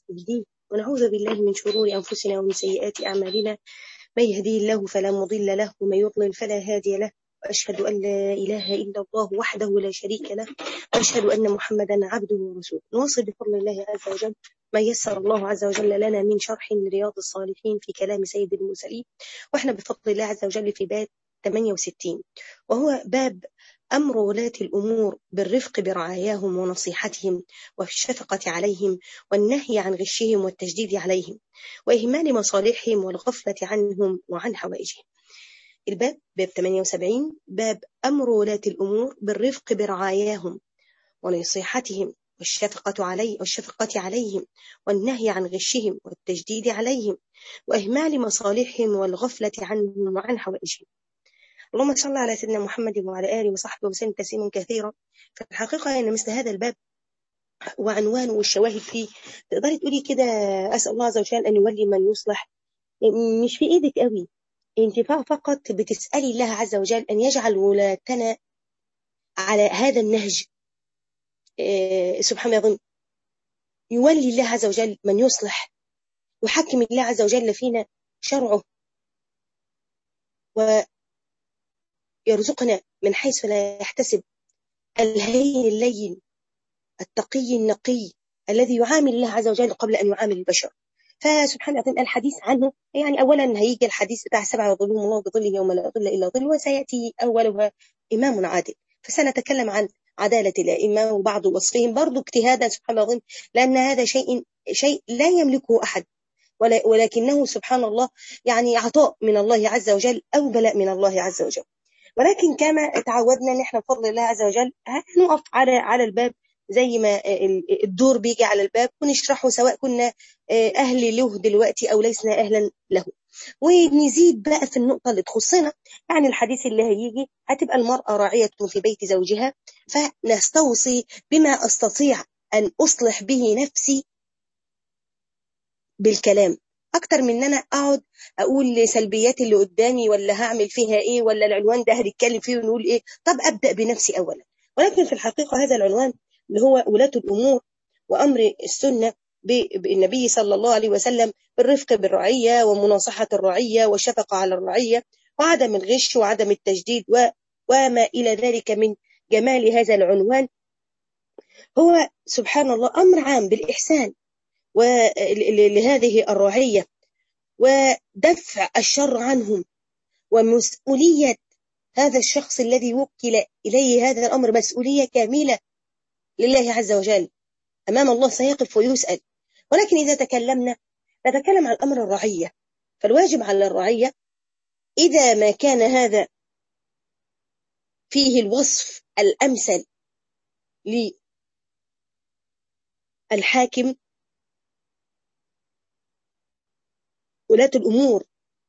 يهديه ونعوذ بالله من شرور أنفسنا ومن سيئات أعمالنا من يهديه الله فلا مضل له ومن يضلل فلا هادي له وأشهد أن لا إله إلا الله وحده لا شريك له وأشهد أن محمدا عبده ورسوله نواصل بفضل الله عز وجل ما يسر الله عز وجل لنا من شرح رياض الصالحين في كلام سيد المرسلين وإحنا بفضل الله عز وجل في باب 68 وهو باب أمر ولاة الأمور بالرفق برعاياهم ونصيحتهم والشفقة عليهم والنهي عن غشهم والتجديد عليهم وإهمال مصالحهم والغفلة عنهم وعن حوائجهم الباب باب 78 باب أمر ولاة الأمور بالرفق برعاياهم ونصيحتهم والشفقة علي والشفقة عليهم والنهي عن غشهم والتجديد عليهم وإهمال مصالحهم والغفلة عنهم وعن حوائجهم اللهم صل على سيدنا محمد وعلى آله وصحبه وسلم تسليما كثيرا فالحقيقة أن مثل هذا الباب وعنوانه والشواهد فيه تقدري تقولي كده أسأل الله عز وجل أن يولي من يصلح مش في إيدك قوي أنت فقط بتسألي الله عز وجل أن يجعل ولاتنا على هذا النهج إيه سبحان الله يولي الله عز وجل من يصلح يحكم الله عز وجل فينا شرعه ويرزقنا من حيث لا يحتسب الهين اللين التقي النقي الذي يعامل الله عز وجل قبل أن يعامل البشر فسبحان الله الحديث عنه يعني أولا هيجي الحديث بتاع سبعة وظلهم الله بظله يوم لا ظل إلا ظل وسيأتي أولها إمام عادل فسنتكلم عن عدالة الأئمة وبعض وصفهم برضو اجتهادا سبحان الله لأن هذا شيء شيء لا يملكه أحد ولكنه سبحان الله يعني عطاء من الله عز وجل أو بلاء من الله عز وجل ولكن كما تعودنا ان احنا بفضل الله عز وجل هنقف على على الباب زي ما الدور بيجي على الباب ونشرحه سواء كنا اهل له دلوقتي او لسنا اهلا له ونزيد بقى في النقطة اللي تخصنا يعني الحديث اللي هيجي هتبقى المرأة راعية في بيت زوجها فنستوصي بما أستطيع أن أصلح به نفسي بالكلام اكتر من ان انا اقعد اقول سلبيات اللي قدامي ولا هعمل فيها ايه ولا العنوان ده هنتكلم فيه ونقول ايه طب ابدا بنفسي اولا ولكن في الحقيقه هذا العنوان اللي هو ولاة الامور وامر السنه بالنبي صلى الله عليه وسلم بالرفق بالرعيه ومناصحه الرعيه والشفقه على الرعيه وعدم الغش وعدم التجديد و وما الى ذلك من جمال هذا العنوان هو سبحان الله امر عام بالاحسان ولهذه الرعية ودفع الشر عنهم ومسؤولية هذا الشخص الذي وكل إليه هذا الأمر مسؤولية كاملة لله عز وجل أمام الله سيقف ويسأل ولكن إذا تكلمنا نتكلم عن أمر الرعية فالواجب على الرعية إذا ما كان هذا فيه الوصف الأمثل للحاكم ولاة الأمور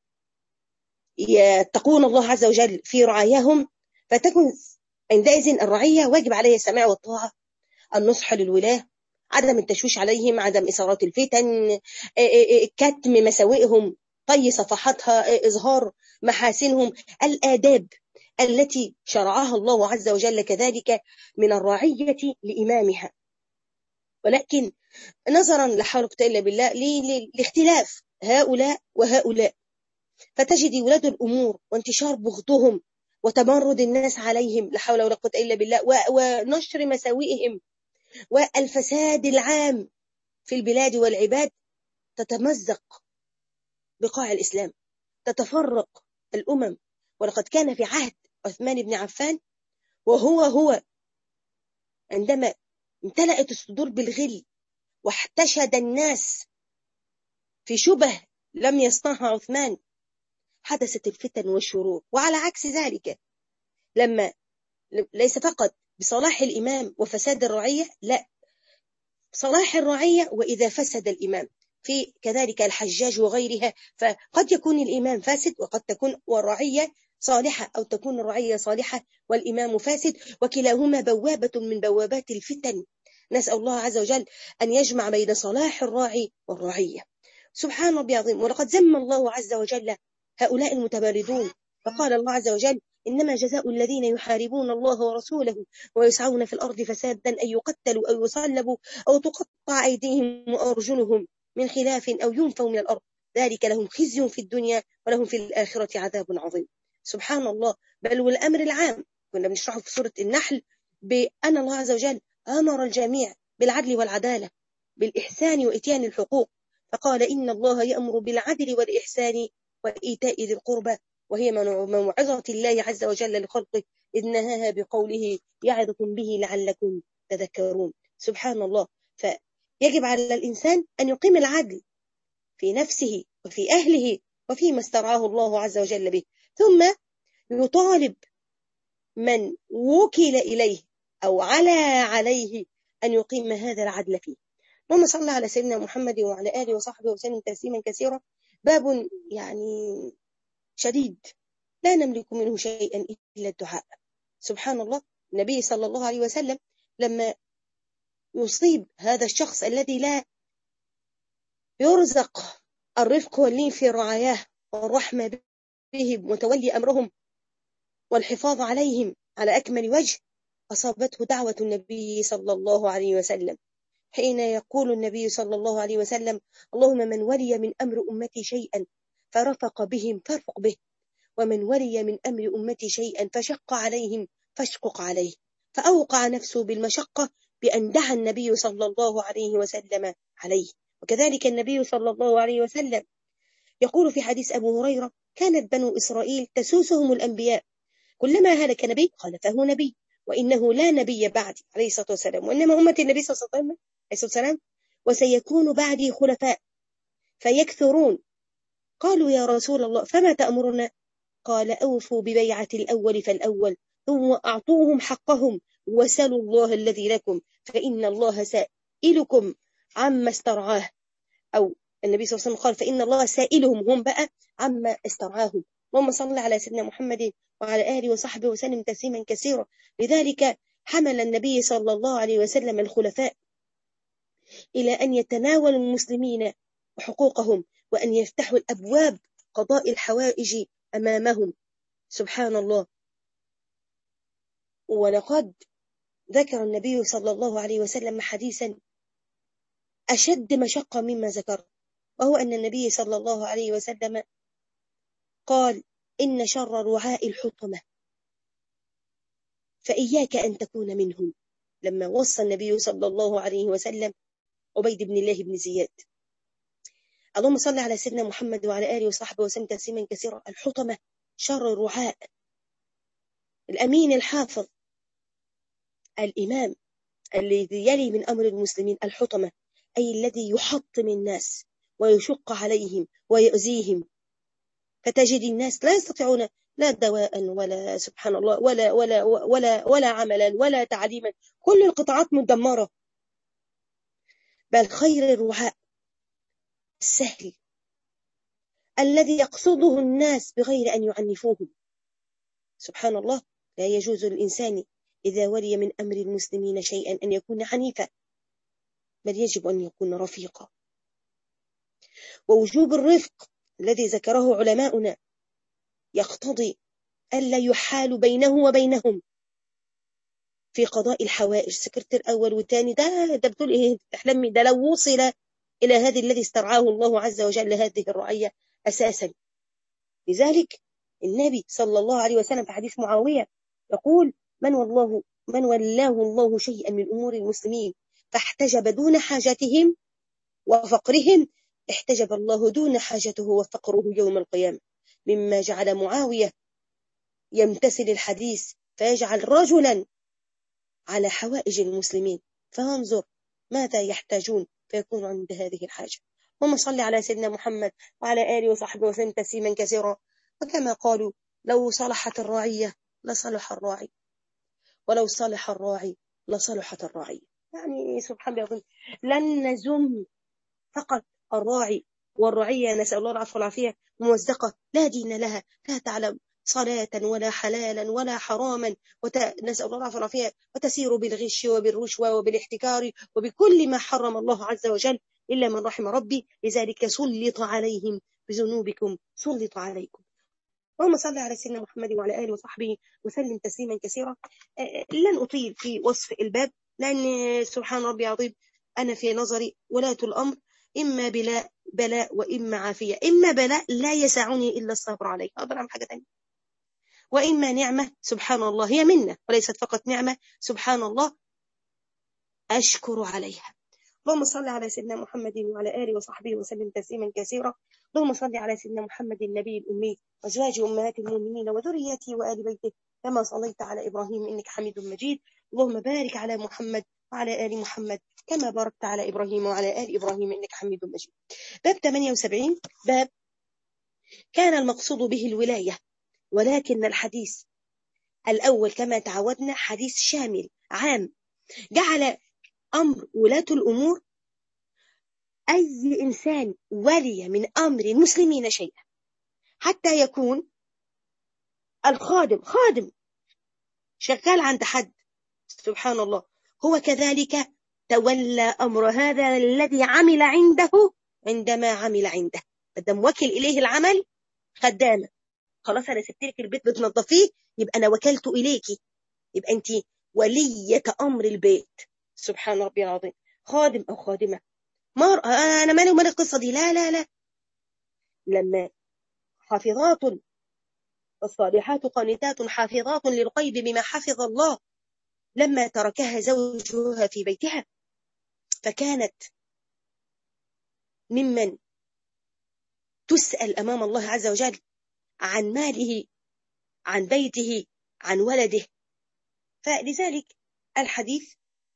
يتقون الله عز وجل في رعاياهم فتكن عندئذ الرعية واجب عليها السماع والطاعة النصح للولاة عدم التشويش عليهم عدم إثارات الفتن كتم مساوئهم طي صفحاتها إظهار محاسنهم الآداب التي شرعها الله عز وجل كذلك من الرعية لإمامها ولكن نظرا لا حول ولا إلا بالله لاختلاف هؤلاء وهؤلاء فتجد ولاد الأمور وانتشار بغضهم وتمرد الناس عليهم لا حول ولا قوة إلا بالله ونشر مساوئهم والفساد العام في البلاد والعباد تتمزق بقاع الإسلام تتفرق الأمم ولقد كان في عهد عثمان بن عفان وهو هو عندما امتلأت الصدور بالغل واحتشد الناس في شبه لم يصنعها عثمان حدثت الفتن والشرور وعلى عكس ذلك لما ليس فقط بصلاح الإمام وفساد الرعية لا صلاح الرعية وإذا فسد الإمام في كذلك الحجاج وغيرها فقد يكون الإمام فاسد وقد تكون والرعية صالحة أو تكون الرعية صالحة والإمام فاسد وكلاهما بوابة من بوابات الفتن نسأل الله عز وجل أن يجمع بين صلاح الراعي والرعية سبحان ربي عظيم ولقد ذم الله عز وجل هؤلاء المتبردون فقال الله عز وجل إنما جزاء الذين يحاربون الله ورسوله ويسعون في الأرض فسادا أن يقتلوا أو يصلبوا أو تقطع أيديهم وأرجلهم من خلاف أو ينفوا من الأرض ذلك لهم خزي في الدنيا ولهم في الآخرة عذاب عظيم سبحان الله بل والأمر العام كنا بنشرحه في سورة النحل بأن الله عز وجل أمر الجميع بالعدل والعدالة بالإحسان وإتيان الحقوق فقال إن الله يأمر بالعدل والإحسان وإيتاء ذي القربى وهي موعظة الله عز وجل لخلقه إذ نهاها بقوله يعظكم به لعلكم تذكرون سبحان الله فيجب على الإنسان أن يقيم العدل في نفسه وفي أهله وفيما استرعاه الله عز وجل به ثم يطالب من وكل إليه أو على عليه أن يقيم هذا العدل فيه اللهم صل على سيدنا محمد وعلى آله وصحبه وسلم تسليما كثيرا باب يعني شديد لا نملك منه شيئا إلا الدعاء سبحان الله النبي صلى الله عليه وسلم لما يصيب هذا الشخص الذي لا يرزق الرفق واللين في رعاياه والرحمة بهم وتولي أمرهم والحفاظ عليهم على أكمل وجه أصابته دعوة النبي صلى الله عليه وسلم حين يقول النبي صلى الله عليه وسلم اللهم من ولي من أمر أمتي شيئا فرفق بهم فارفق به ومن ولي من أمر أمتي شيئا فشق عليهم فاشقق عليه فأوقع نفسه بالمشقة بأن دعا النبي صلى الله عليه وسلم عليه وكذلك النبي صلى الله عليه وسلم يقول في حديث أبو هريرة كانت بنو إسرائيل تسوسهم الأنبياء كلما هلك نبي خلفه نبي وإنه لا نبي بعدي عليه الصلاة والسلام وإنما أمة النبي صلى الله عليه وسلم وسيكون بعدي خلفاء فيكثرون قالوا يا رسول الله فما تأمرنا قال أوفوا ببيعة الأول فالأول ثم أعطوهم حقهم وسلوا الله الذي لكم فإن الله سائلكم عما استرعاه أو النبي صلى الله عليه وسلم قال فإن الله سائلهم هم بقى عما استرعاهم اللهم صل على سيدنا محمد وعلى آله وصحبه وسلم تسليما كثيرا لذلك حمل النبي صلى الله عليه وسلم الخلفاء إلى أن يتناولوا المسلمين حقوقهم وأن يفتحوا الأبواب قضاء الحوائج أمامهم سبحان الله ولقد ذكر النبي صلى الله عليه وسلم حديثا أشد مشقة مما ذكر وهو أن النبي صلى الله عليه وسلم قال إن شر رعاء الحطمة فإياك أن تكون منهم لما وصى النبي صلى الله عليه وسلم عبيد بن الله بن زياد اللهم صل على سيدنا محمد وعلى آله وصحبه وسلم تسليما كثيرا الحطمة شر الرعاء الأمين الحافظ الإمام الذي يلي من أمر المسلمين الحطمة أي الذي يحطم الناس ويشق عليهم ويؤذيهم فتجد الناس لا يستطيعون لا دواء ولا سبحان الله ولا ولا ولا ولا عملا ولا تعليما كل القطاعات مدمرة بل خير الرعاء السهل الذي يقصده الناس بغير أن يعنفوهم سبحان الله لا يجوز للإنسان إذا ولي من أمر المسلمين شيئا أن يكون عنيفا بل يجب أن يكون رفيقا ووجوب الرفق الذي ذكره علماؤنا يقتضي ألا يحال بينه وبينهم في قضاء الحوائج سكرتير أول وثاني ده ده بتقول إيه تحلمي ده لو وصل إلى هذه الذي استرعاه الله عز وجل هذه الرعية أساسا لذلك النبي صلى الله عليه وسلم في حديث معاوية يقول من والله من ولاه الله شيئا من أمور المسلمين فاحتجب دون حاجتهم وفقرهم احتجب الله دون حاجته وفقره يوم القيامة مما جعل معاوية يمتثل الحديث فيجعل رجلا على حوائج المسلمين فانظر ماذا يحتاجون فيكون عند هذه الحاجة اللهم صل على سيدنا محمد وعلى آله وصحبه وسلم تسليما كثيرا وكما قالوا لو صلحت الرعية لصلح الراعي ولو صلح الراعي لصلحت الرعية يعني سبحان الله لن نزم فقط الراعي والرعية نسأل الله العفو والعافية ممزقة لا دين لها لا تعلم صلاة ولا حلالا ولا حراما وت... نسأل الله العفو والعافية وتسير بالغش وبالرشوة وبالاحتكار وبكل ما حرم الله عز وجل إلا من رحم ربي لذلك سلط عليهم بذنوبكم سلط عليكم اللهم صل على سيدنا محمد وعلى آله وصحبه وسلم تسليما كثيرا لن أطيل في وصف الباب لأن سبحان ربي عظيم أنا في نظري ولاة الأمر إما بلاء بلاء وإما عافية إما بلاء لا يسعني إلا الصبر عليه أقدر أعمل حاجة تانية وإما نعمة سبحان الله هي منة وليست فقط نعمة سبحان الله أشكر عليها اللهم صل على سيدنا محمد وعلى آله وصحبه وسلم تسليما كثيرا اللهم صل على سيدنا محمد النبي الأمي وأزواج أمهات المؤمنين وذريته وآل بيته كما صليت على إبراهيم إنك حميد مجيد اللهم بارك على محمد وعلى آل محمد كما باركت على إبراهيم وعلى آل إبراهيم إنك حميد مجيد باب 78 باب كان المقصود به الولاية ولكن الحديث الأول كما تعودنا حديث شامل عام جعل أمر ولاة الأمور أي إنسان ولي من أمر المسلمين شيئا حتى يكون الخادم خادم شغال عند حد سبحان الله هو كذلك تولى أمر هذا الذي عمل عنده عندما عمل عنده بدل موكل إليه العمل خدامة خلاص أنا سبت لك البيت بتنظفيه يبقى أنا وكلته إليكي يبقى أنت ولية أمر البيت سبحان ربي العظيم خادم أو خادمة مر أنا مالي ومالي القصة دي لا لا لا لما حافظات الصالحات قانتات حافظات للغيب بما حفظ الله لما تركها زوجها في بيتها فكانت ممن تسأل أمام الله عز وجل عن ماله عن بيته عن ولده فلذلك الحديث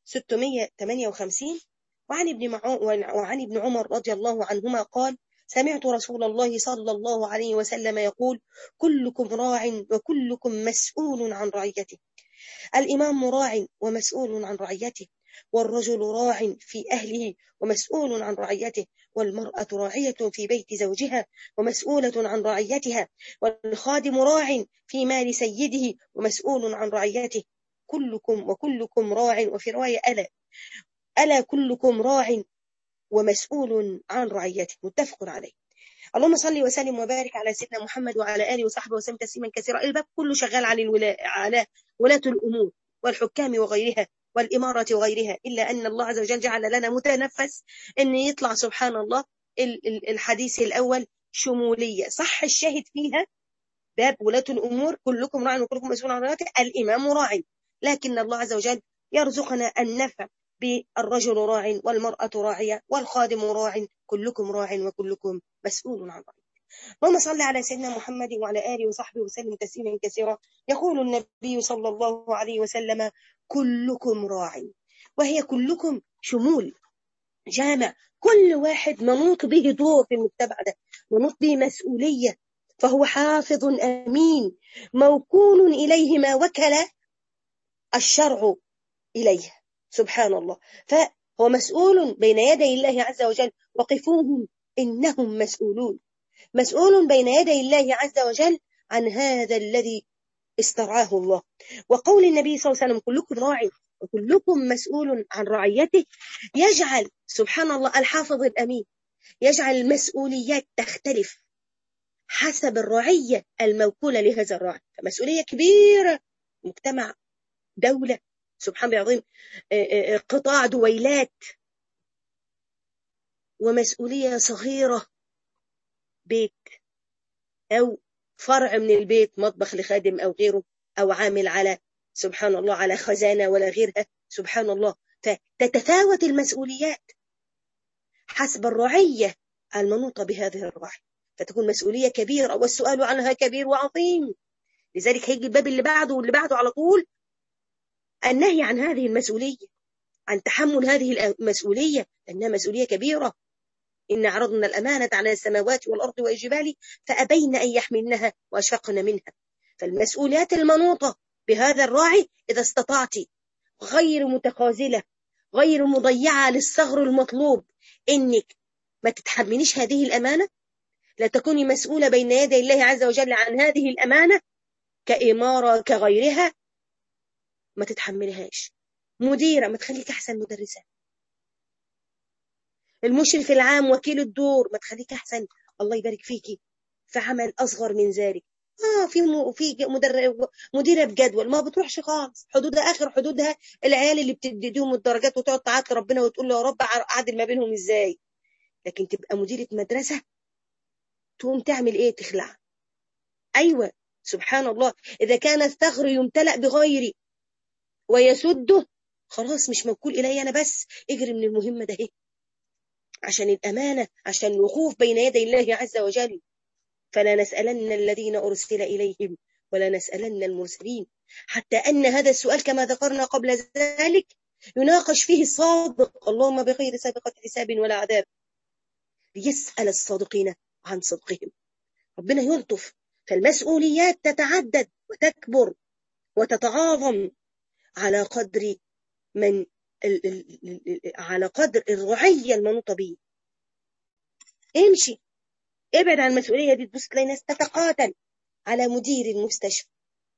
658 وعن ابن وعن ابن عمر رضي الله عنهما قال سمعت رسول الله صلى الله عليه وسلم يقول كلكم راع وكلكم مسؤول عن رعيته الإمام راع ومسؤول عن رعيته والرجل راع في أهله ومسؤول عن رعيته والمرأة راعية في بيت زوجها ومسؤولة عن رعيتها والخادم راع في مال سيده ومسؤول عن رعيته كلكم وكلكم راع وفي رواية ألا ألا كلكم راع ومسؤول عن رعيته متفق عليه اللهم صل وسلم وبارك على سيدنا محمد وعلى اله وصحبه وسلم تسليما كثيرا الباب كله شغال عن الولاء على ولاة الامور والحكام وغيرها والإمارة وغيرها إلا أن الله عز وجل جعل لنا متنفس أن يطلع سبحان الله الحديث الأول شمولية صح الشاهد فيها باب ولاة الأمور كلكم راع وكلكم مسؤول عن رعايته الإمام راع لكن الله عز وجل يرزقنا النفع بالرجل راع والمرأة راعية والخادم راع كلكم راع وكلكم مسؤول عن رعيته اللهم صل على سيدنا محمد وعلى آله وصحبه وسلم تسليما كثيرا يقول النبي صلى الله عليه وسلم كلكم راع وهي كلكم شمول جامع كل واحد منوط به دور في المجتمع ده منوط به مسؤولية فهو حافظ أمين موكول إليه ما وكل الشرع إليه سبحان الله فهو مسؤول بين يدي الله عز وجل وقفوهم إنهم مسؤولون مسؤول بين يدي الله عز وجل عن هذا الذي استرعاه الله وقول النبي صلى الله عليه وسلم كلكم راع وكلكم مسؤول عن رعيته يجعل سبحان الله الحافظ الأمين يجعل المسؤوليات تختلف حسب الرعية الموكولة لهذا الراعي فمسؤولية كبيرة مجتمع دولة سبحان الله العظيم قطاع دويلات ومسؤولية صغيرة بيت أو فرع من البيت مطبخ لخادم أو غيره أو عامل على سبحان الله على خزانة ولا غيرها سبحان الله فتتفاوت المسؤوليات حسب الرعية المنوطة بهذه الرعية فتكون مسؤولية كبيرة والسؤال عنها كبير وعظيم لذلك هيجي الباب اللي بعده واللي بعده على طول النهي عن هذه المسؤولية عن تحمل هذه المسؤولية لأنها مسؤولية كبيرة إن عرضنا الأمانة على السماوات والأرض والجبال فأبين أن يحملنها وأشفقن منها فالمسؤوليات المنوطة بهذا الراعي إذا استطعت غير متخاذلة غير مضيعة للثغر المطلوب إنك ما تتحمليش هذه الأمانة لا تكوني مسؤولة بين يدي الله عز وجل عن هذه الأمانة كإمارة كغيرها ما تتحملهاش مديرة ما تخليك أحسن مدرسة المشرف العام وكيل الدور ما تخليك أحسن الله يبارك فيكي في عمل أصغر من ذلك اه في م... في مدرب مديره بجدول ما بتروحش خالص حدودها اخر حدودها العيال اللي بتديهم الدرجات وتقعد تعيط ربنا وتقول له يا رب اعدل ما بينهم ازاي لكن تبقى مديره مدرسه تقوم تعمل ايه تخلع ايوه سبحان الله اذا كان الثغر يمتلأ بغيري ويسده خلاص مش موكول الي انا بس اجري من المهمه ده ايه عشان الامانه عشان الوقوف بين يدي الله عز وجل فلا نسألن الذين أرسل إليهم ولا نسألن المرسلين حتى أن هذا السؤال كما ذكرنا قبل ذلك يناقش فيه الصادق اللهم بغير سابقة حساب ولا عذاب ليسأل الصادقين عن صدقهم ربنا يلطف فالمسؤوليات تتعدد وتكبر وتتعاظم على قدر من على قدر الرعية المنوطة به امشي ابعد عن المسؤولية دي تبص تلاقي ناس تتقاتل على مدير المستشفى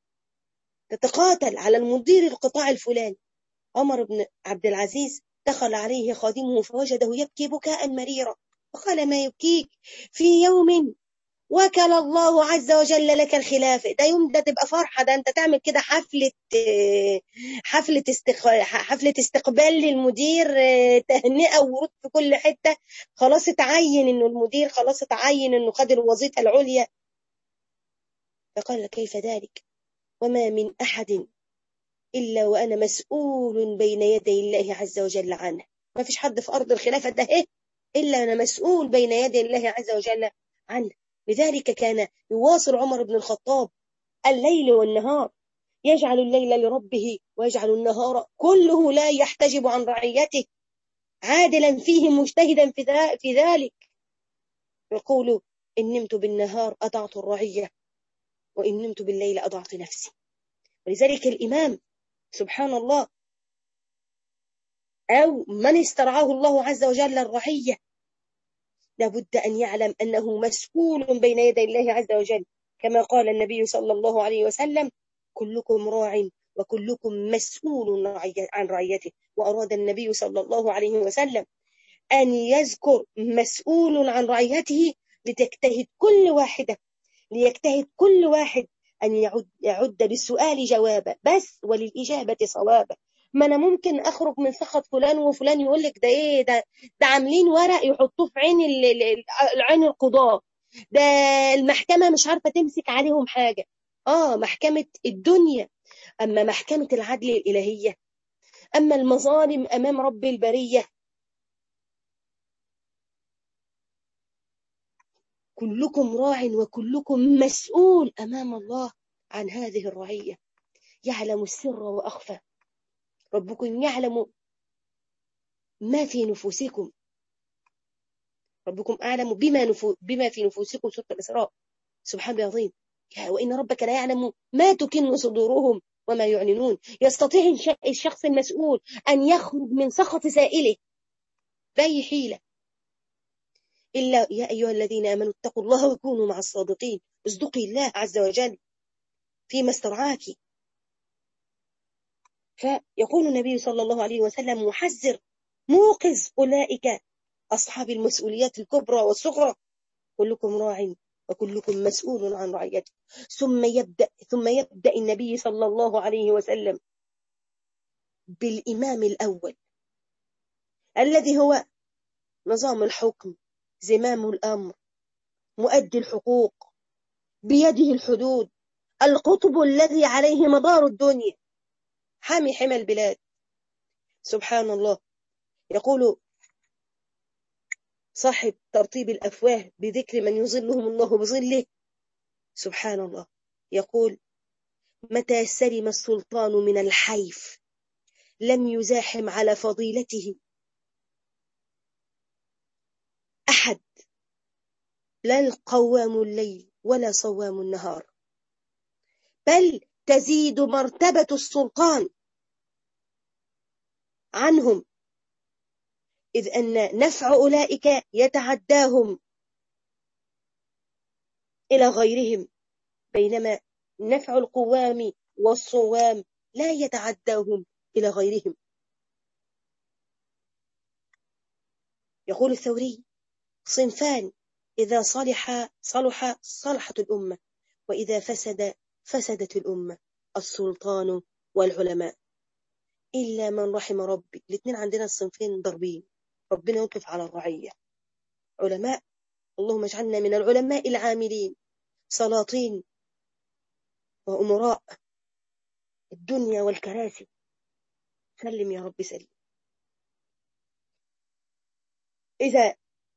تتقاتل على المدير القطاع الفلاني عمر بن عبد العزيز دخل عليه خادمه فوجده يبكي بكاء مريرا وقال ما يبكيك في يوم وكل الله عز وجل لك الخلافة ده يوم ده تبقى فرحة ده انت تعمل كده حفلة حفلة استق... حفلة استقبال للمدير تهنئة ورود في كل حتة خلاص اتعين انه المدير خلاص اتعين انه خد الوظيفة العليا فقال كيف ذلك وما من أحد إلا وأنا مسؤول بين يدي الله عز وجل عنه ما فيش حد في أرض الخلافة ده إيه إلا أنا مسؤول بين يدي الله عز وجل عنه لذلك كان يواصل عمر بن الخطاب الليل والنهار يجعل الليل لربه ويجعل النهار كله لا يحتجب عن رعيته عادلا فيه مجتهدا في ذلك يقول إن نمت بالنهار أضعت الرعية وإن نمت بالليل أضعت نفسي ولذلك الإمام سبحان الله أو من استرعاه الله عز وجل الرعية لابد أن يعلم أنه مسؤول بين يدي الله عز وجل كما قال النبي صلى الله عليه وسلم كلكم راع وكلكم مسؤول عن رعيته وأراد النبي صلى الله عليه وسلم أن يذكر مسؤول عن رعيته لتجتهد كل واحدة ليجتهد كل واحد أن يعد, يعد بالسؤال جوابا بس وللإجابة صوابا ما أنا ممكن أخرج من سخط فلان وفلان يقول لك ده إيه ده ده عاملين ورق يحطوه في عين عين القضاة ده المحكمة مش عارفة تمسك عليهم حاجة آه محكمة الدنيا أما محكمة العدل الإلهية أما المظالم أمام رب البرية كلكم راع وكلكم مسؤول أمام الله عن هذه الرعية يعلم السر وأخفى ربكم يعلم ما في نفوسكم ربكم أعلم بما, نفو بما في نفوسكم سورة الإسراء سبحانه العظيم وإن ربك لا يعلم ما تكن صدورهم وما يعلنون يستطيع الشخص المسؤول أن يخرج من سخط سائله بأي حيلة إلا يا أيها الذين آمنوا اتقوا الله وكونوا مع الصادقين اصدقي الله عز وجل فيما استرعاك فيقول النبي صلى الله عليه وسلم محذر موقظ أولئك أصحاب المسؤوليات الكبرى والصغرى كلكم راع وكلكم مسؤول عن رعيته ثم يبدأ ثم يبدأ النبي صلى الله عليه وسلم بالإمام الأول الذي هو نظام الحكم زمام الأمر مؤدي الحقوق بيده الحدود القطب الذي عليه مدار الدنيا حامي حمى البلاد سبحان الله يقول صاحب ترطيب الأفواه بذكر من يظلهم الله بظله سبحان الله يقول متى سلم السلطان من الحيف لم يزاحم على فضيلته أحد لا القوام الليل ولا صوام النهار بل تزيد مرتبة السلطان عنهم إذ أن نفع أولئك يتعداهم إلى غيرهم بينما نفع القوام والصوام لا يتعداهم إلى غيرهم يقول الثوري صنفان إذا صلح صلح صلحت الأمة وإذا فسد فسدت الأمة السلطان والعلماء إلا من رحم ربي الاثنين عندنا الصنفين ضربين ربنا يطلف على الرعية علماء اللهم اجعلنا من العلماء العاملين سلاطين وأمراء الدنيا والكراسي سلم يا رب سلم إذا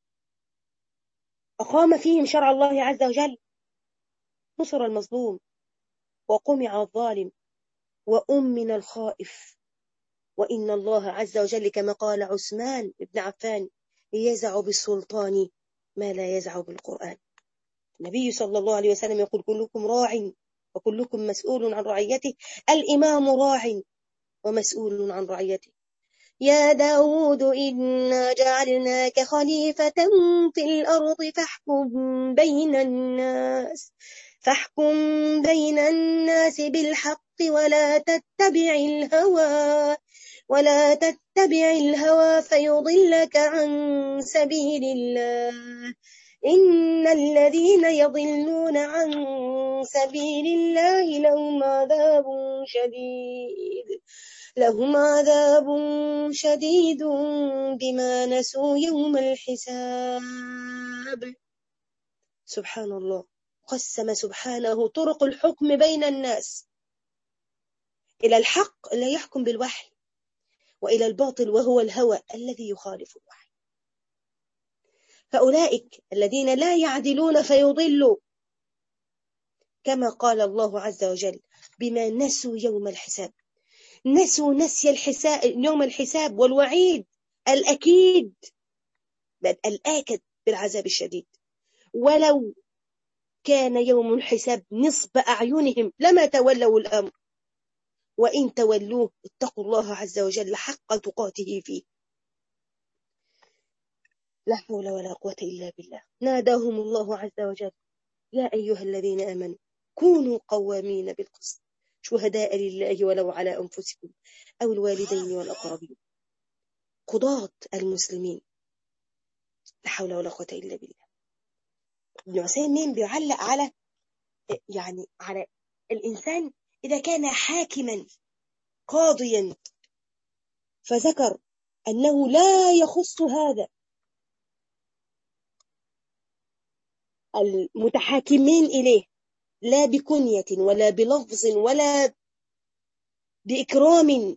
أقام فيهم شرع الله عز وجل نصر المظلوم وقمع الظالم وأمن الخائف وإن الله عز وجل كما قال عثمان بن عفان يزع بالسلطان ما لا يزع بالقرآن النبي صلى الله عليه وسلم يقول كلكم راع وكلكم مسؤول عن رعيته الإمام راع ومسؤول عن رعيته يا داود إنا جعلناك خليفة في الأرض فاحكم بين الناس فاحكم بين الناس بالحق ولا تتبع الهوى ولا تتبع الهوى فيضلك عن سبيل الله إن الذين يضلون عن سبيل الله لهم عذاب شديد لهم عذاب شديد بما نسوا يوم الحساب سبحان الله قسم سبحانه طرق الحكم بين الناس إلى الحق لا يحكم بالوحي وإلى الباطل وهو الهوى الذي يخالف الوحي فأولئك الذين لا يعدلون فيضلوا كما قال الله عز وجل بما نسوا يوم الحساب نسوا نسي الحساب يوم الحساب والوعيد الأكيد بل الآكد بالعذاب الشديد ولو كان يوم الحساب نصب أعينهم لما تولوا الأمر وإن تولوه اتقوا الله عز وجل حق تقاته فيه لا حول ولا قوة إلا بالله ناداهم الله عز وجل يا أيها الذين آمنوا كونوا قوامين بالقسط شهداء لله ولو على أنفسكم أو الوالدين والأقربين قضاة المسلمين لا حول ولا قوة إلا بالله ابن عثيمين بيعلق على يعني على الإنسان إذا كان حاكما قاضيا فذكر أنه لا يخص هذا المتحاكمين إليه لا بكنية ولا بلفظ ولا بإكرام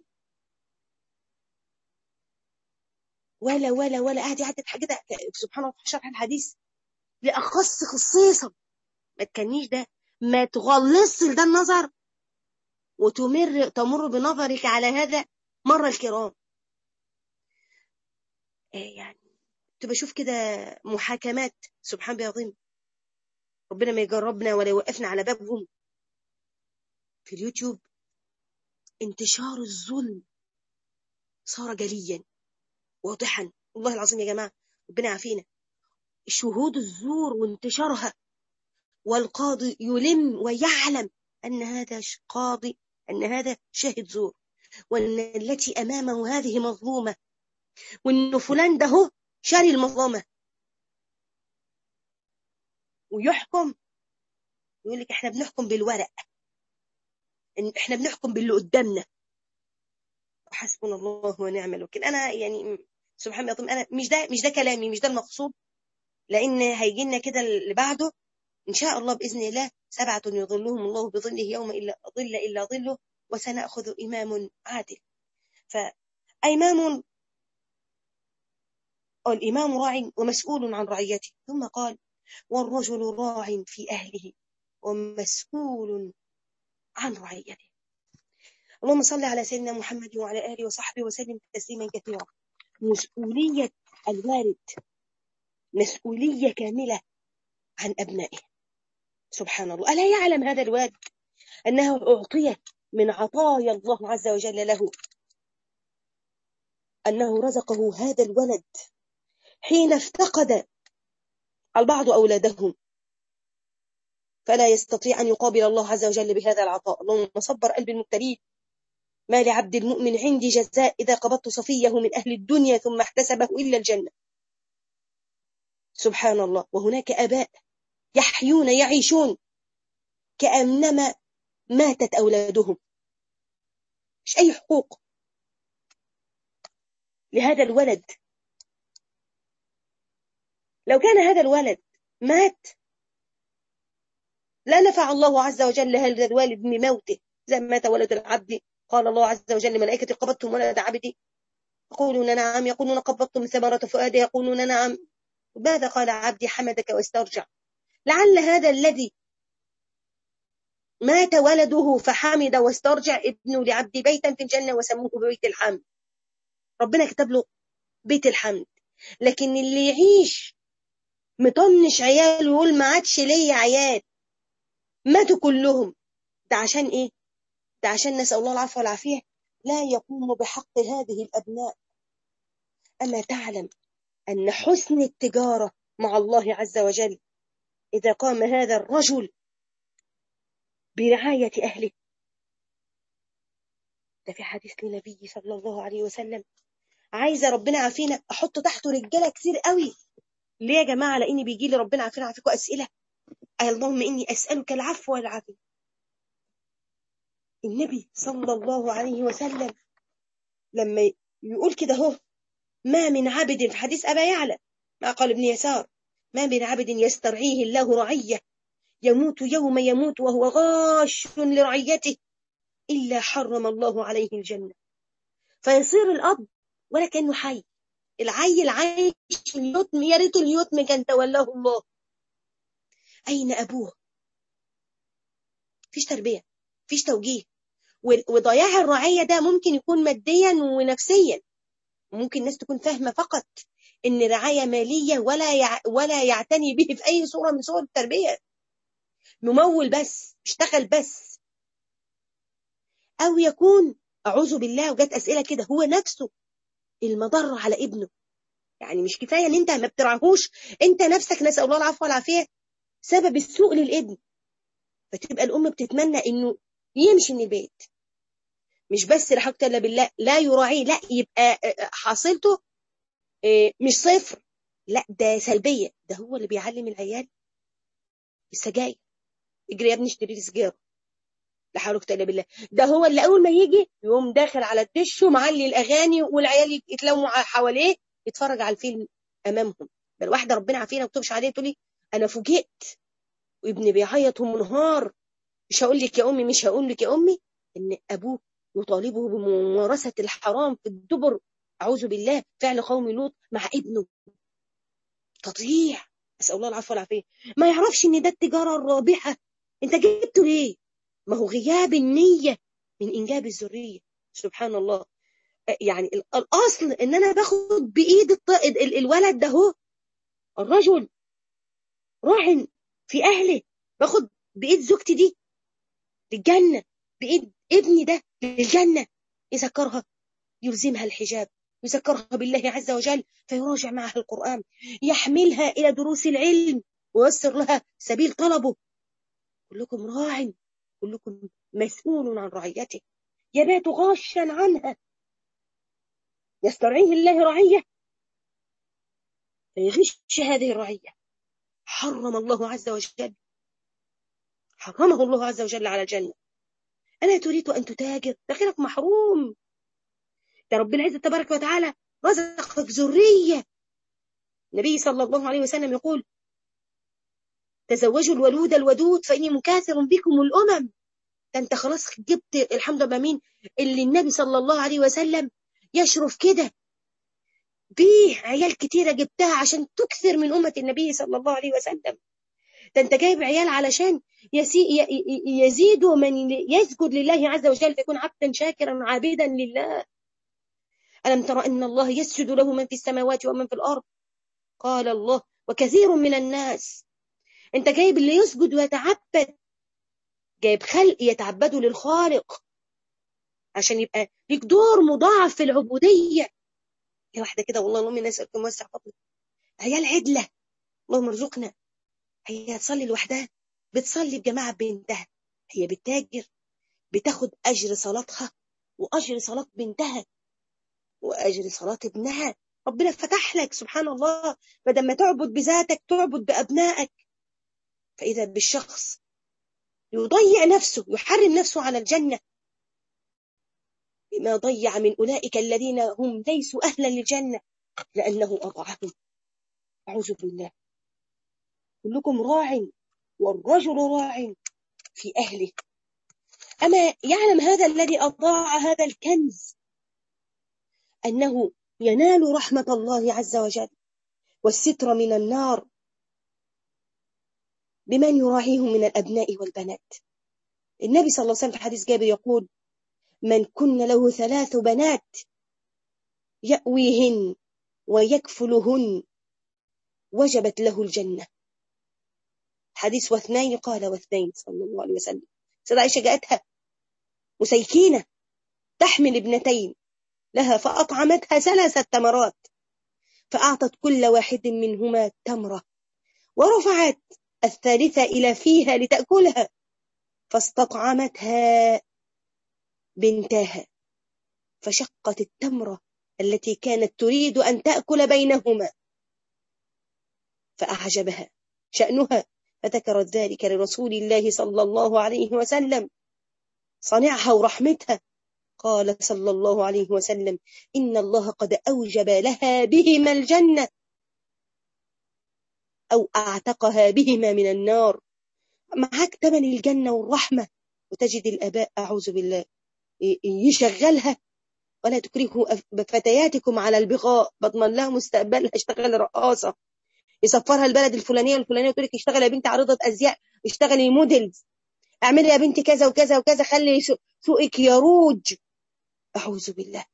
ولا ولا ولا قاعد يعدد حاجة سبحان الله في شرح الحديث لأخص خصيصا ما تكنيش ده ما تغلص ده النظر وتمر تمر بنظرك على هذا مر الكرام يعني كنت بشوف كده محاكمات سبحان الله العظيم ربنا ما يجربنا ولا يوقفنا على بابهم في اليوتيوب انتشار الظلم صار جليا واضحا والله العظيم يا جماعة ربنا يعافينا شهود الزور وانتشارها والقاضي يلم ويعلم أن هذا قاضي أن هذا شاهد زور وأن التي أمامه هذه مظلومة وأن فلان ده هو شاري المظلمة ويحكم يقول لك احنا بنحكم بالورق إن احنا بنحكم باللي قدامنا وحسبنا الله ونعم الوكيل انا يعني سبحان الله انا مش ده مش ده كلامي مش ده المقصود لان هيجي لنا كده اللي بعده ان شاء الله باذن الله سبعه يظلهم الله بظله يوم الا ظل الا ظله وسناخذ امام عادل فايمام الامام راع ومسؤول عن رعيته ثم قال والرجل راع في اهله ومسؤول عن رعيته اللهم صل على سيدنا محمد وعلى آله وصحبه وسلم تسليما كثيرا مسؤولية الوالد مسؤولية كاملة عن أبنائه سبحان الله ألا يعلم هذا الوالد أنه أعطي من عطايا الله عز وجل له أنه رزقه هذا الولد حين افتقد البعض أولادهم فلا يستطيع أن يقابل الله عز وجل بهذا العطاء اللهم صبر قلب المبتلين ما لعبد المؤمن عندي جزاء إذا قبضت صفيه من أهل الدنيا ثم احتسبه إلا الجنة سبحان الله وهناك أباء يحيون يعيشون كأنما ماتت أولادهم مش أي حقوق لهذا الولد لو كان هذا الولد مات لا نفع الله عز وجل هذا الوالد بموته زي ما مات ولد العبد قال الله عز وجل ملائكة قبضتم ولد عبدي يقولون نعم يقولون قبضتم ثمرة فؤاده يقولون نعم ماذا قال عبدي حمدك واسترجع لعل هذا الذي مات ولده فحمد واسترجع ابنه لعبد بيتا في الجنة وسموه ببيت الحمد ربنا كتب له بيت الحمد لكن اللي يعيش مطنش عياله ويقول ما عادش ليا عيال ماتوا كلهم ده عشان ايه ده عشان نسأل الله العفو والعافية لا يقوم بحق هذه الأبناء أما تعلم أن حسن التجارة مع الله عز وجل إذا قام هذا الرجل برعاية أهله ده في حديث للنبي صلى الله عليه وسلم عايزة ربنا عافينا أحط تحته رجالة كتير قوي ليه يا جماعة لأني بيجي لي ربنا عافينا عافيكم أسئلة اللهم إني أسألك العفو والعافية النبي صلى الله عليه وسلم لما يقول كده هو ما من عبد في حديث أبا يعلى ما قال ابن يسار ما من عبد يسترعيه الله رعية يموت يوم يموت وهو غاش لرعيته إلا حرم الله عليه الجنة فيصير الأب ولا كأنه حي العيل عايش في اليتم يا ريت اليتم كان تولاه الله أين أبوه فيش تربية فيش توجيه وضياع الرعية ده ممكن يكون ماديا ونفسيا ممكن الناس تكون فاهمة فقط إن رعاية مالية ولا يع... ولا يعتني به في أي صورة من صور التربية ممول بس اشتغل بس أو يكون أعوذ بالله وجات أسئلة كده هو نفسه المضر على ابنه يعني مش كفاية إن أنت ما بترعاهوش أنت نفسك نسأل الله العفو والعافية سبب السوء للابن فتبقى الأم بتتمنى إنه يمشي من البيت مش بس لا حول الا بالله لا يراعيه لا يبقى حاصلته مش صفر لا ده سلبيه ده هو اللي بيعلم العيال السجاير اجري يا ابني اشتري لي سجاره لا حول الا بالله ده هو اللي اول ما يجي يقوم داخل على الدش ومعلي الاغاني والعيال يتلموا حواليه يتفرج على الفيلم امامهم بل واحده ربنا عافينا ما تكتبش عليه تقول لي انا فوجئت وابني بيعيط ومنهار مش هقول لك يا امي مش هقول لك يا امي ان ابوه يطالبه بممارسة الحرام في الدبر أعوذ بالله فعل قوم لوط مع ابنه تضييع أسأل الله العفو والعافية ما يعرفش إن ده التجارة الرابحة أنت جبته ليه ما هو غياب النية من إنجاب الذرية سبحان الله يعني الأصل إن أنا باخد بإيد الط... ال... الولد ده هو الرجل راهن في أهله باخد بإيد زوجتي دي للجنة بإيد ابني ده للجنة يذكرها يلزمها الحجاب يذكرها بالله عز وجل فيراجع معها القرآن يحملها إلى دروس العلم ويسر لها سبيل طلبه كلكم راع كلكم مسؤول عن رعيته يبات غاشا عنها يسترعيه الله رعية فيغش هذه الرعية حرم الله عز وجل حرمه الله عز وجل على الجنة ألا تريد أن تتاجر داخلك محروم ده رب العزة تبارك وتعالى رزقك ذرية النبي صلى الله عليه وسلم يقول تزوجوا الولود الودود فإني مكاثر بكم الأمم ده أنت خلاص جبت الحمد لله مين اللي النبي صلى الله عليه وسلم يشرف كده بيه عيال كتيرة جبتها عشان تكثر من أمة النبي صلى الله عليه وسلم ده أنت جايب عيال علشان يزيد من يسجد لله عز وجل فيكون عبدا شاكرا عابدا لله ألم ترى أن الله يسجد له من في السماوات ومن في الأرض قال الله وكثير من الناس أنت جايب اللي يسجد ويتعبد جايب خلق يتعبدوا للخالق عشان يبقى ليك دور مضاعف في العبودية يا واحدة كده والله اللهم نسألكم موسع فضلك عيال عدلة اللهم ارزقنا هي تصلي لوحدها بتصلي بجماعة بنتها هي بتتاجر بتاخد أجر صلاتها وأجر صلاة بنتها وأجر صلاة ابنها ربنا فتح لك سبحان الله بدل ما تعبد بذاتك تعبد بأبنائك فإذا بالشخص يضيع نفسه يحرم نفسه على الجنة بما ضيع من أولئك الذين هم ليسوا أهلا للجنة لأنه أضعهم أعوذ بالله كلكم راع والرجل راع في أهله أما يعلم هذا الذي أضاع هذا الكنز أنه ينال رحمة الله عز وجل والستر من النار بمن يراعيهم من الأبناء والبنات النبي صلى الله عليه وسلم في حديث جابر يقول من كن له ثلاث بنات يأويهن ويكفلهن وجبت له الجنة حديث واثنين قال واثنين صلى الله عليه وسلم سيدة عائشة جاءتها مسيكينة تحمل ابنتين لها فأطعمتها ثلاثة تمرات فأعطت كل واحد منهما تمرة ورفعت الثالثة إلى فيها لتأكلها فاستطعمتها بنتاها فشقت التمرة التي كانت تريد أن تأكل بينهما فأعجبها شأنها فذكرت ذلك لرسول الله صلى الله عليه وسلم صنعها ورحمتها قال صلى الله عليه وسلم إن الله قد أوجب لها بهما الجنة أو أعتقها بهما من النار معك تمن الجنة والرحمة وتجد الأباء أعوذ بالله يشغلها ولا تكرهوا فتياتكم على البغاء بضمن لها مستقبلها اشتغل رقاصة يسفرها البلد الفلانية والفلانية وتقول لك اشتغل يا بنتي عارضة أزياء اشتغلي موديلز اعملي يا بنتي كذا وكذا وكذا خلي سوقك يروج أعوذ بالله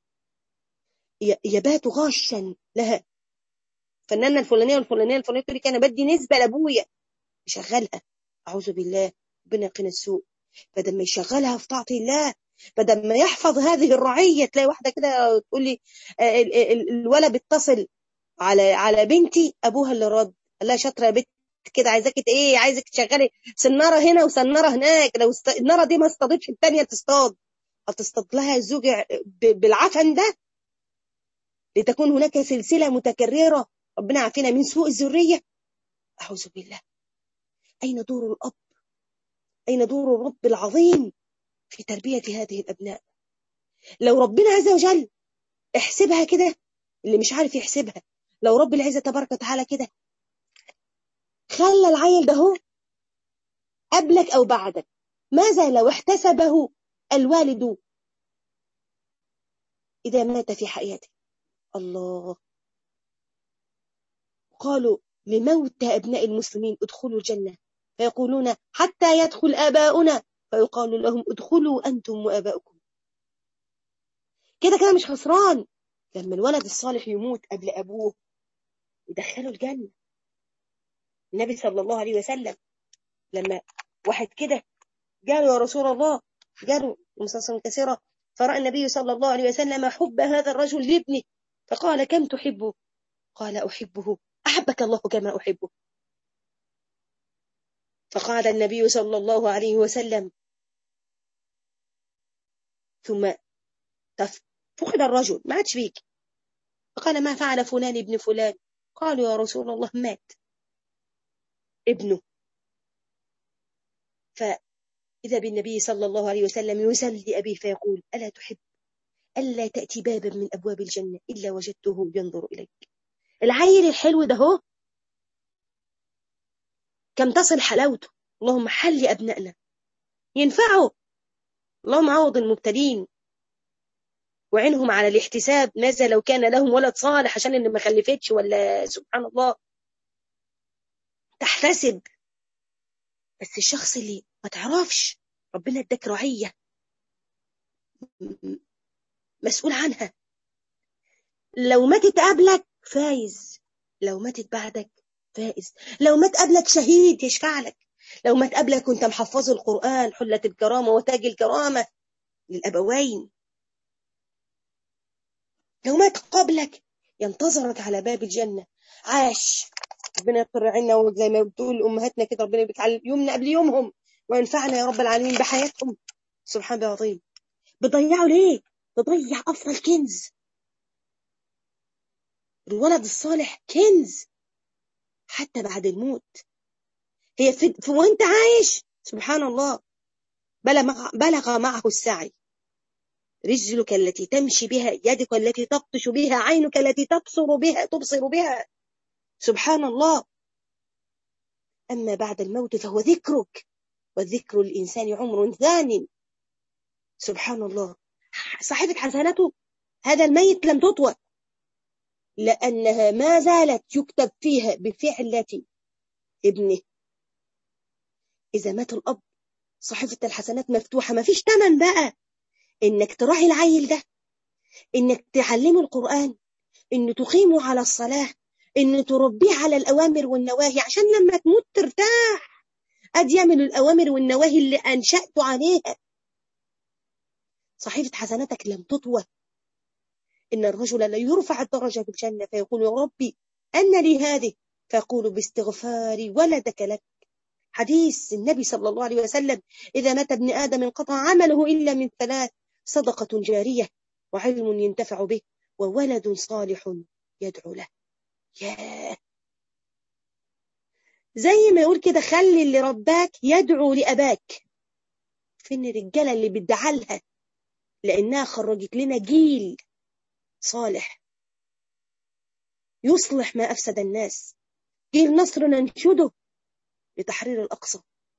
يبات غاشا لها فنانة الفلانية والفلانية الفلانية تقول لك أنا بدي نسبة لأبويا يشغلها أعوذ بالله ربنا يقينا السوء بدل ما يشغلها في طاعة الله بدل ما يحفظ هذه الرعية تلاقي واحدة كده تقول لي الولد بيتصل على على بنتي أبوها اللي رد قال لها شاطرة يا بنت كده عايزاك ايه عايزك تشغلي سناره هنا وسناره هناك لو الناره دي ما اصطادتش الثانيه تصطاد هتصطاد لها الزوج بالعفن ده لتكون هناك سلسله متكرره ربنا عافينا من سوء الذريه اعوذ بالله اين دور الاب اين دور الرب العظيم في تربيه هذه الابناء لو ربنا عز وجل احسبها كده اللي مش عارف يحسبها لو رب العزه تبارك وتعالى كده خلى العيل ده هو قبلك أو بعدك ماذا لو احتسبه الوالد إذا مات في حياته الله قالوا لموت أبناء المسلمين ادخلوا الجنة فيقولون حتى يدخل آباؤنا فيقال لهم ادخلوا أنتم وآباؤكم كده كده مش خسران لما الولد الصالح يموت قبل أبوه يدخله الجنة النبي صلى الله عليه وسلم لما واحد كده قالوا يا رسول الله قالوا مصاصا كثيرة فرأى النبي صلى الله عليه وسلم حب هذا الرجل لابنه فقال كم تحبه قال أحبه أحبك الله كما أحبه فقال النبي صلى الله عليه وسلم ثم فقد الرجل ما عادش بيك فقال ما فعل فلان ابن فلان قالوا يا رسول الله مات ابنه فإذا بالنبي صلى الله عليه وسلم يسل لأبيه فيقول ألا تحب ألا تأتي بابا من أبواب الجنة إلا وجدته ينظر إليك العيل الحلو ده هو كم تصل حلاوته اللهم حل أبنائنا ينفعوا اللهم عوض المبتلين وعينهم على الاحتساب ماذا لو كان لهم ولد صالح عشان اللي ما خلفتش ولا سبحان الله تحتسب بس الشخص اللي ما تعرفش ربنا اداك رعية مسؤول عنها لو ماتت قبلك فايز لو ماتت بعدك فائز لو مات قبلك شهيد يشفع لك لو مات قبلك كنت محفظ القرآن حلة الكرامة وتاج الكرامة للأبوين لو مات قبلك ينتظرك على باب الجنة عاش ربنا يقر عنا وزي ما بتقول امهاتنا كده ربنا بيجعل يومنا قبل يومهم وينفعنا يا رب العالمين بحياتهم سبحان الله العظيم بتضيعوا ليه بتضيع افضل كنز الولد الصالح كنز حتى بعد الموت هي في, في وانت عايش سبحان الله بلغ معه السعي رجلك التي تمشي بها يدك التي تبطش بها عينك التي تبصر بها تبصر بها سبحان الله أما بعد الموت فهو ذكرك وذكر الإنسان عمر ثان سبحان الله صحيفة حسناته هذا الميت لم تطوى لأنها ما زالت يكتب فيها بفعلة ابنه إذا مات الأب صحيفة الحسنات مفتوحة ما فيش تمن بقى إنك تراعي العيل ده إنك تعلمه القرآن إن تقيمه على الصلاة إن تربيه على الأوامر والنواهي عشان لما تموت ترتاح أدي يعمل الأوامر والنواهي اللي أنشأت عليها صحيفة حسناتك لم تطوى إن الرجل لا يرفع الدرجة في الجنة فيقول يا ربي أن لي هذه فيقول باستغفار ولدك لك حديث النبي صلى الله عليه وسلم إذا مات ابن آدم انقطع عمله إلا من ثلاث صدقة جارية وعلم ينتفع به وولد صالح يدعو له ياه زي ما يقول كده خلي اللي رباك يدعو لأباك فين الرجالة اللي بتدعلها لأنها خرجت لنا جيل صالح يصلح ما أفسد الناس جيل نصر ننشده لتحرير الأقصى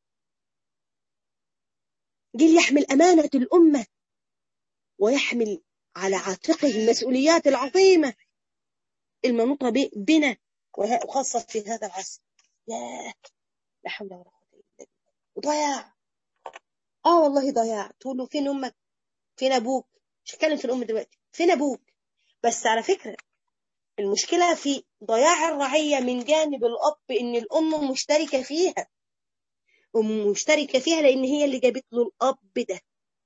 جيل يحمل أمانة الأمة ويحمل على عاتقه المسؤوليات العظيمة المنوطة بنا وخاصة في هذا العصر ياه لا حول ولا قوة إلا بالله وضياع اه والله ضياع تقول له فين امك فين ابوك مش هتكلم في الام دلوقتي فين ابوك بس على فكرة المشكلة في ضياع الرعية من جانب الأب إن الأم مشتركة فيها أم مشتركة فيها لأن هي اللي جابت له الأب ده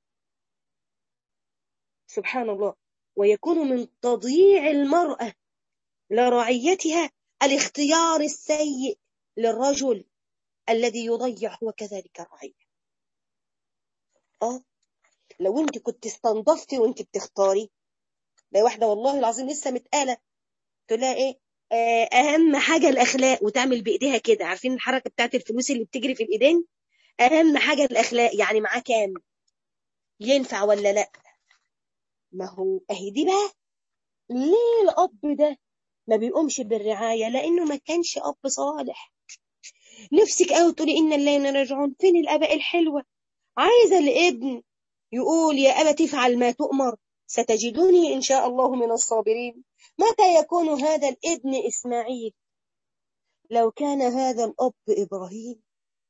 سبحان الله ويكون من تضييع المرأة لرعيتها الاختيار السيء للرجل الذي يضيع هو كذلك الرعية اه لو انت كنت استنضفتي وانت بتختاري لا واحدة والله العظيم لسه متقالة تقول لها ايه آه اهم حاجة الاخلاق وتعمل بايديها كده عارفين الحركة بتاعت الفلوس اللي بتجري في الايدين اهم حاجة الاخلاق يعني معاه كام ينفع ولا لا ما هو اهي دي بقى ليه الاب ده ما بيقومش بالرعاية لانه ما كانش اب صالح نفسك قوي تقولي ان الله راجعون فين الاباء الحلوة عايزة الابن يقول يا أبا تفعل ما تؤمر ستجدني إن شاء الله من الصابرين متى يكون هذا الابن إسماعيل لو كان هذا الأب إبراهيم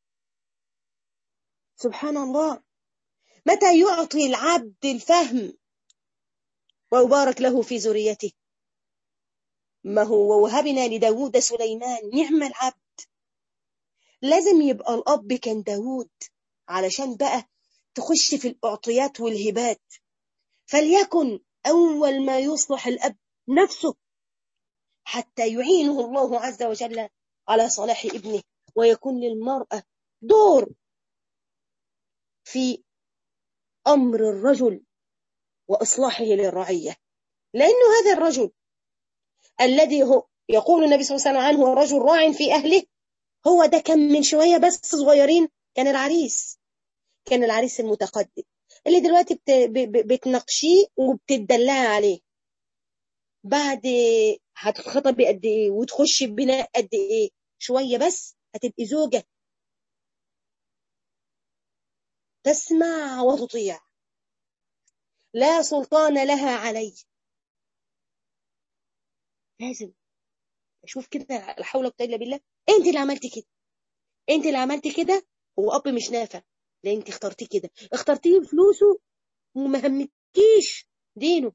سبحان الله متى يعطي العبد الفهم ويبارك له في ذريته ما هو ووهبنا لداود سليمان نعم العبد لازم يبقى الأب كان داود علشان بقى تخش في الأعطيات والهبات فليكن أول ما يصلح الأب نفسه حتى يعينه الله عز وجل على صلاح ابنه ويكون للمرأة دور في أمر الرجل وإصلاحه للرعية لأنه هذا الرجل الذي هو يقول النبي صلى الله عليه وسلم عنه رجل راع في أهله هو ده كان من شوية بس صغيرين كان العريس كان العريس المتقدم اللي دلوقتي بت... بتناقشيه وبتدلعي عليه بعد هتتخطبي قد ايه وتخشي ببناء قد ايه شويه بس هتبقي زوجه تسمع وتطيع لا سلطان لها علي لازم اشوف كده لا حول ولا قوه الا بالله انت اللي عملتي كده انت اللي عملتي كده هو اب مش نافع لان انت اخترتيه كده اخترتيه فلوسه وما همتكيش دينه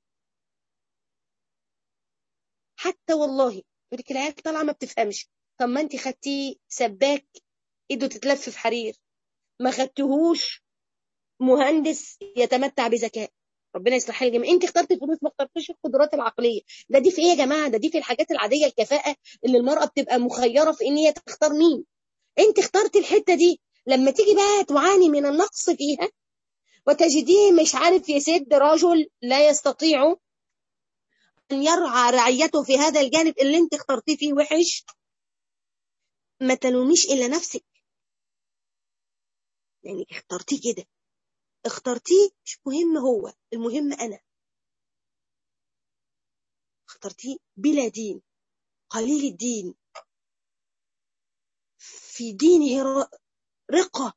حتى والله يقول لك العيال طالعه ما بتفهمش طب ما انت خدتيه سباك ايده تتلف في حرير ما خدتهوش مهندس يتمتع بذكاء ربنا يصلح حال الجميع انت اخترت الفلوس ما اخترتيش القدرات العقليه ده دي في ايه يا جماعه ده دي في الحاجات العاديه الكفاءه اللي المراه بتبقى مخيره في ان هي تختار مين انت اخترت الحته دي لما تيجي بقى تعاني من النقص فيها وتجديه مش عارف يسد رجل لا يستطيع أن يرعى رعيته في هذا الجانب اللي انت اخترتيه فيه وحش ما تلوميش إلا نفسك يعني اخترتيه كده اخترتيه مش مهم هو المهم أنا اخترتيه بلا دين قليل الدين في دينه رقة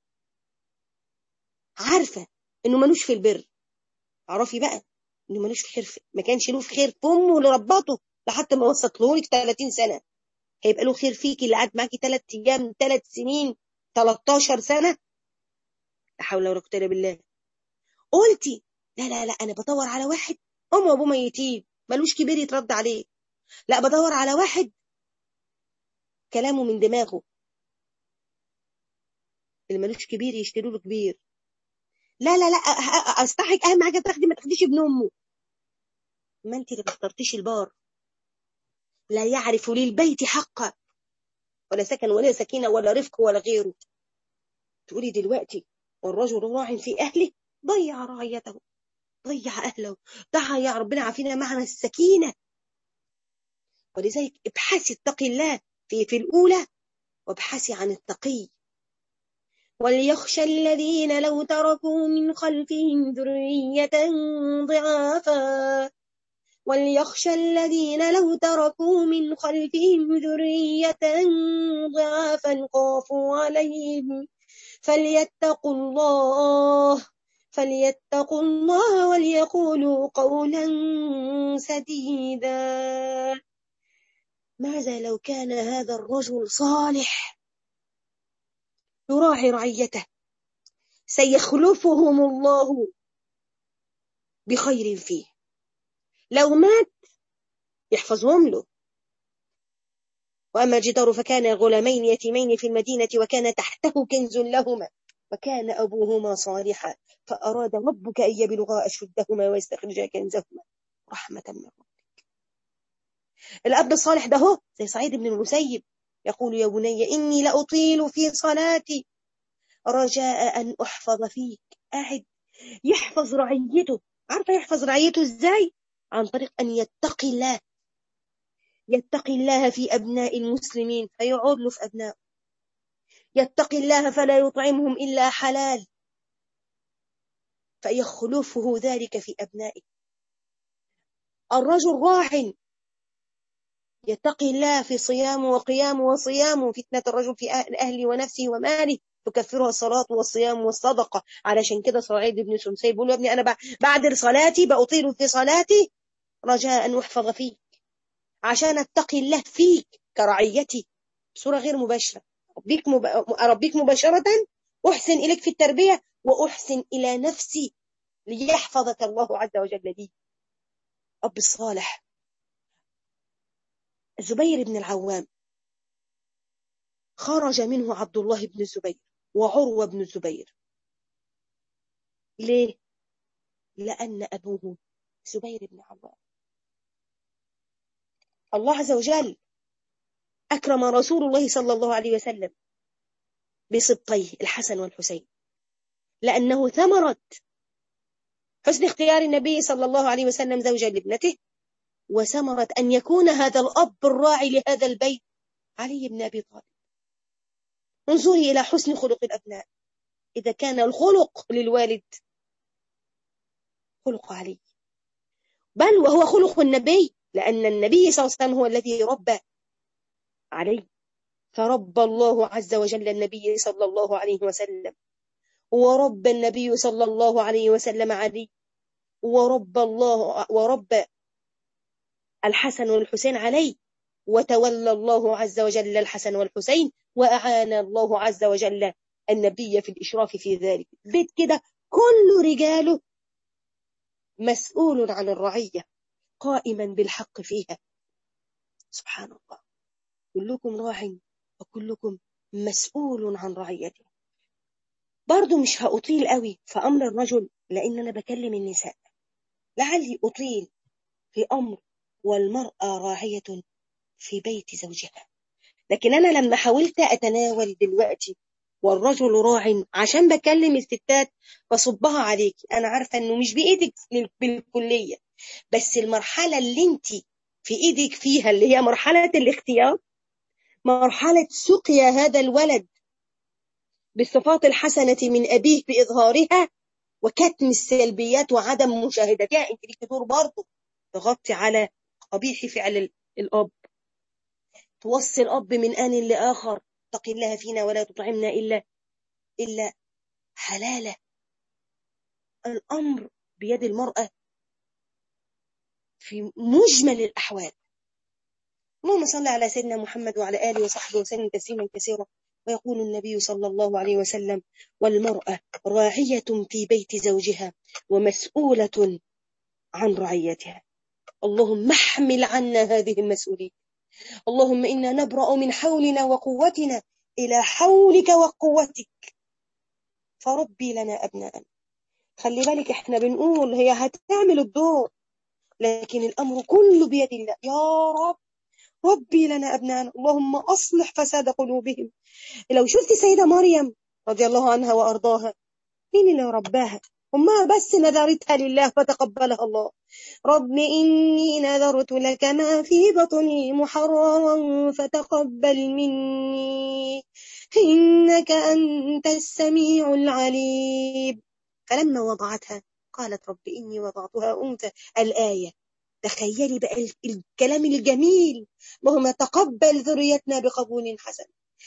عارفة انه ملوش في البر عرفي بقى انه ملوش في خير ما كانش له في خير في امه اللي ربته لحد ما وصلتهولك 30 سنة هيبقى له خير فيكي اللي قعد معاكي 3 ايام 3 سنين 13 سنة لا حول ولا قوة الا بالله قلتي لا لا لا انا بدور على واحد امه وابوه ميتين ملوش كبير يترد عليه لا بدور على واحد كلامه من دماغه اللي ملوش كبير يشتروا له كبير لا لا لا استحق اهم حاجه تاخدي ما تاخديش ابن امه ما انت اللي ما اخترتيش البار لا يعرف للبيت حقا ولا سكن ولا سكينه ولا رفق ولا غيره تقولي دلوقتي والرجل راع في اهله ضيع رعيته ضيع اهله ضيع ربنا عافينا معنى السكينه ولذلك ابحثي اتقي الله في في الاولى وابحثي عن التقي وليخشى الذين لو تركوا من خلفهم ذرية ضعافا وليخشى الذين لو تركوا من خلفهم ذرية ضعافا خافوا عليهم فليتقوا الله فليتقوا الله وليقولوا قولا سديدا ماذا لو كان هذا الرجل صالح يراعي رعيته سيخلفهم الله بخير فيه لو مات يحفظهم له وأما الجدار فكان غلامين يتيمين في المدينة وكان تحته كنز لهما وكان أبوهما صالحا فأراد ربك أن يبلغا أشدهما ويستخرجا كنزهما رحمة من ربك الأب الصالح ده هو زي سعيد بن المسيب يقول يا بني إني لأطيل في صلاتي رجاء أن أحفظ فيك قاعد يحفظ رعيته عارفة يحفظ رعيته إزاي عن طريق أن يتقي الله يتقي الله في أبناء المسلمين فيعود له في أبنائه يتقي الله فلا يطعمهم إلا حلال فيخلفه ذلك في أبنائه الرجل راع يتقي الله في صيامه وقيامه وصيامه فتنة الرجل في أهله ونفسه وماله تكفرها الصلاة والصيام والصدقة علشان كده سعيد بن سمسي بيقول يا ابني أنا بعد صلاتي بأطيل في صلاتي رجاء أن أحفظ فيك عشان أتقي الله فيك كرعيتي بصورة غير مباشرة أربيك, مب... أربيك مباشرة أحسن إليك في التربية وأحسن إلى نفسي ليحفظك الله عز وجل بي أب الصالح الزبير بن العوام خرج منه عبد الله بن الزبير وعروة بن الزبير ليه؟ لأن أبوه زبير بن عوام الله عز وجل أكرم رسول الله صلى الله عليه وسلم بسبطيه الحسن والحسين لأنه ثمرة حسن اختيار النبي صلى الله عليه وسلم زوجا لابنته وثمرة أن يكون هذا الأب الراعي لهذا البيت علي بن أبي طالب انظري إلى حسن خلق الأبناء إذا كان الخلق للوالد خلق علي بل وهو خلق النبي لأن النبي صلى الله عليه وسلم هو الذي ربى علي فرب الله عز وجل النبي صلى الله عليه وسلم ورب النبي صلى الله عليه وسلم علي ورب الله ورب الحسن والحسين علي وتولى الله عز وجل الحسن والحسين وأعان الله عز وجل النبي في الإشراف في ذلك بيت كده كل رجاله مسؤول عن الرعية قائما بالحق فيها سبحان الله كلكم راع وكلكم مسؤول عن رعيته برضو مش هأطيل قوي في أمر الرجل لأن أنا بكلم النساء لعلي أطيل في أمر والمرأة راعية في بيت زوجها لكن أنا لما حاولت أتناول دلوقتي والرجل راع عشان بكلم الستات بصبها عليك أنا عارفة أنه مش بإيدك بالكلية بس المرحلة اللي انت في إيدك فيها اللي هي مرحلة الاختيار مرحلة سقيا هذا الولد بالصفات الحسنة من أبيه بإظهارها وكتم السلبيات وعدم مشاهدتها انت ليك دور برضه تغطي على قبيح فعل الأب توصي الأب من آن لآخر اتق الله فينا ولا تطعمنا إلا إلا حلالة الأمر بيد المرأة في مجمل الأحوال اللهم صل على سيدنا محمد وعلى آله وصحبه وسلم تسليما كثيرا ويقول النبي صلى الله عليه وسلم والمرأة راعية في بيت زوجها ومسؤولة عن رعيتها اللهم احمل عنا هذه المسؤولية اللهم إنا نبرأ من حولنا وقوتنا إلى حولك وقوتك فربي لنا أبناء خلي بالك احنا بنقول هي هتعمل الدور لكن الأمر كله بيد الله يا رب ربي لنا أبناء اللهم أصلح فساد قلوبهم لو شفت سيدة مريم رضي الله عنها وأرضاها مين اللي رباها أمها بس نذرتها لله فتقبلها الله رب إني نذرت لك ما في بطني محررا فتقبل مني إنك أنت السميع العليم فلما وضعتها قالت رب إني وضعتها أنثى الآية تخيلي بقى الكلام الجميل وهما تقبل ذريتنا بقبول حسن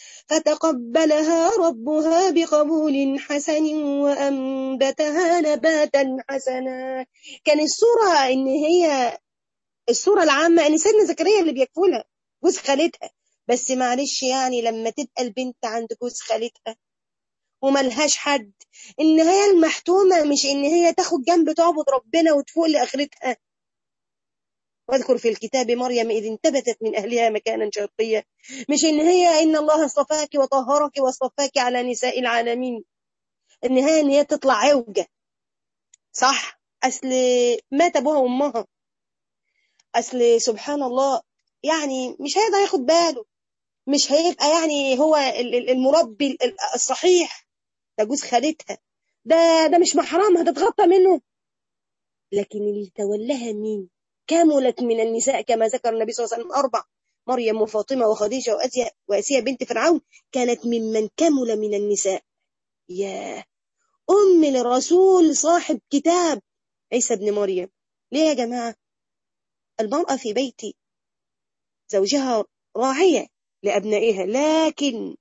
فتقبلها ربها بقبول حسن وأنبتها نباتا حسنا كان الصورة إن هي الصورة العامة إن سيدنا زكريا اللي بيكفلها جوز خالتها بس معلش يعني لما تبقى البنت عند جوز خالتها وملهاش حد النهاية المحتومة مش إن هي تاخد جنب تعبد ربنا وتفوق لآخرتها واذكر في الكتاب مريم إذ انتبتت من أهلها مكانا شرقيا مش إن هي إن الله اصطفاك وطهرك واصطفاك على نساء العالمين النهاية إن هي تطلع عوجة صح أصل مات أبوها وأمها أصل سبحان الله يعني مش هيقدر ياخد باله مش هيبقى يعني هو المربي الصحيح ده جوز خالتها ده ده مش محرم هتتغطى منه لكن اللي تولاها مين كملت من النساء كما ذكر النبي صلى الله عليه وسلم أربع مريم وفاطمة وخديجة وأسيا, وأسيا بنت فرعون كانت ممن كمل من النساء يا أم الرسول صاحب كتاب عيسى بن مريم ليه يا جماعة المرأة في بيت زوجها راعية لأبنائها لكن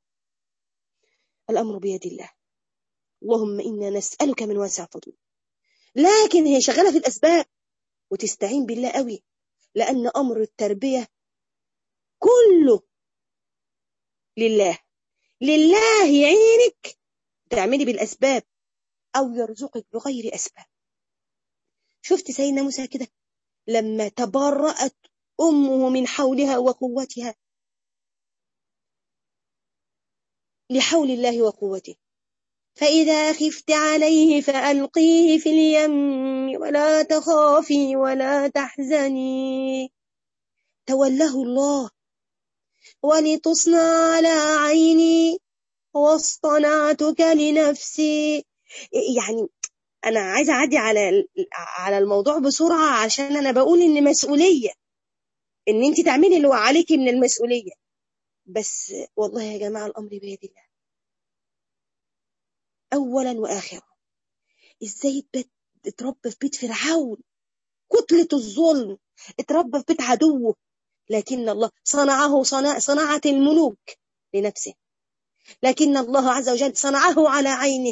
الأمر بيد الله اللهم إنا نسألك من واسع فضلك لكن هي شغالة في الأسباب وتستعين بالله قوي لأن أمر التربية كله لله لله يعينك تعملي بالأسباب أو يرزقك بغير أسباب شفت سيدنا موسى كده لما تبرأت أمه من حولها وقوتها لحول الله وقوته فإذا خفت عليه فألقيه في اليم ولا تخافي ولا تحزني تولاه الله ولتصنع على عيني واصطنعتك لنفسي يعني أنا عايزة أعدي على على الموضوع بسرعة عشان أنا بقول إن مسؤولية إن أنت تعملي اللي عليكي من المسؤولية بس والله يا جماعة الأمر بيد الله أولا وآخرا إزاي اتربى في بيت فرعون كتلة الظلم اتربى في بيت عدوه لكن الله صنعه صنع صناعة الملوك لنفسه لكن الله عز وجل صنعه على عينه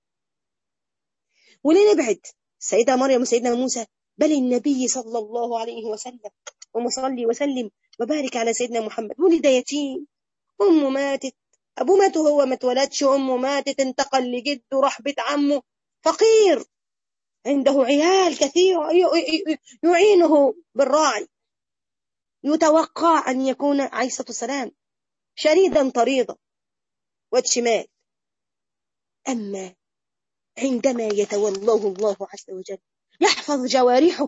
وليه نبعد سيدة مريم وسيدنا موسى بل النبي صلى الله عليه وسلم ومصلي وسلم وبارك على سيدنا محمد ولد يتيم أمه ماتت أبوه مات وهو ما اتولدش أمه ماتت انتقل لجده راح بيت عمه فقير عنده عيال كثير يعينه بالراعي يتوقع أن يكون عيسى السلام شريدا طريضا وشمال أما عندما يتولاه الله عز وجل يحفظ جوارحه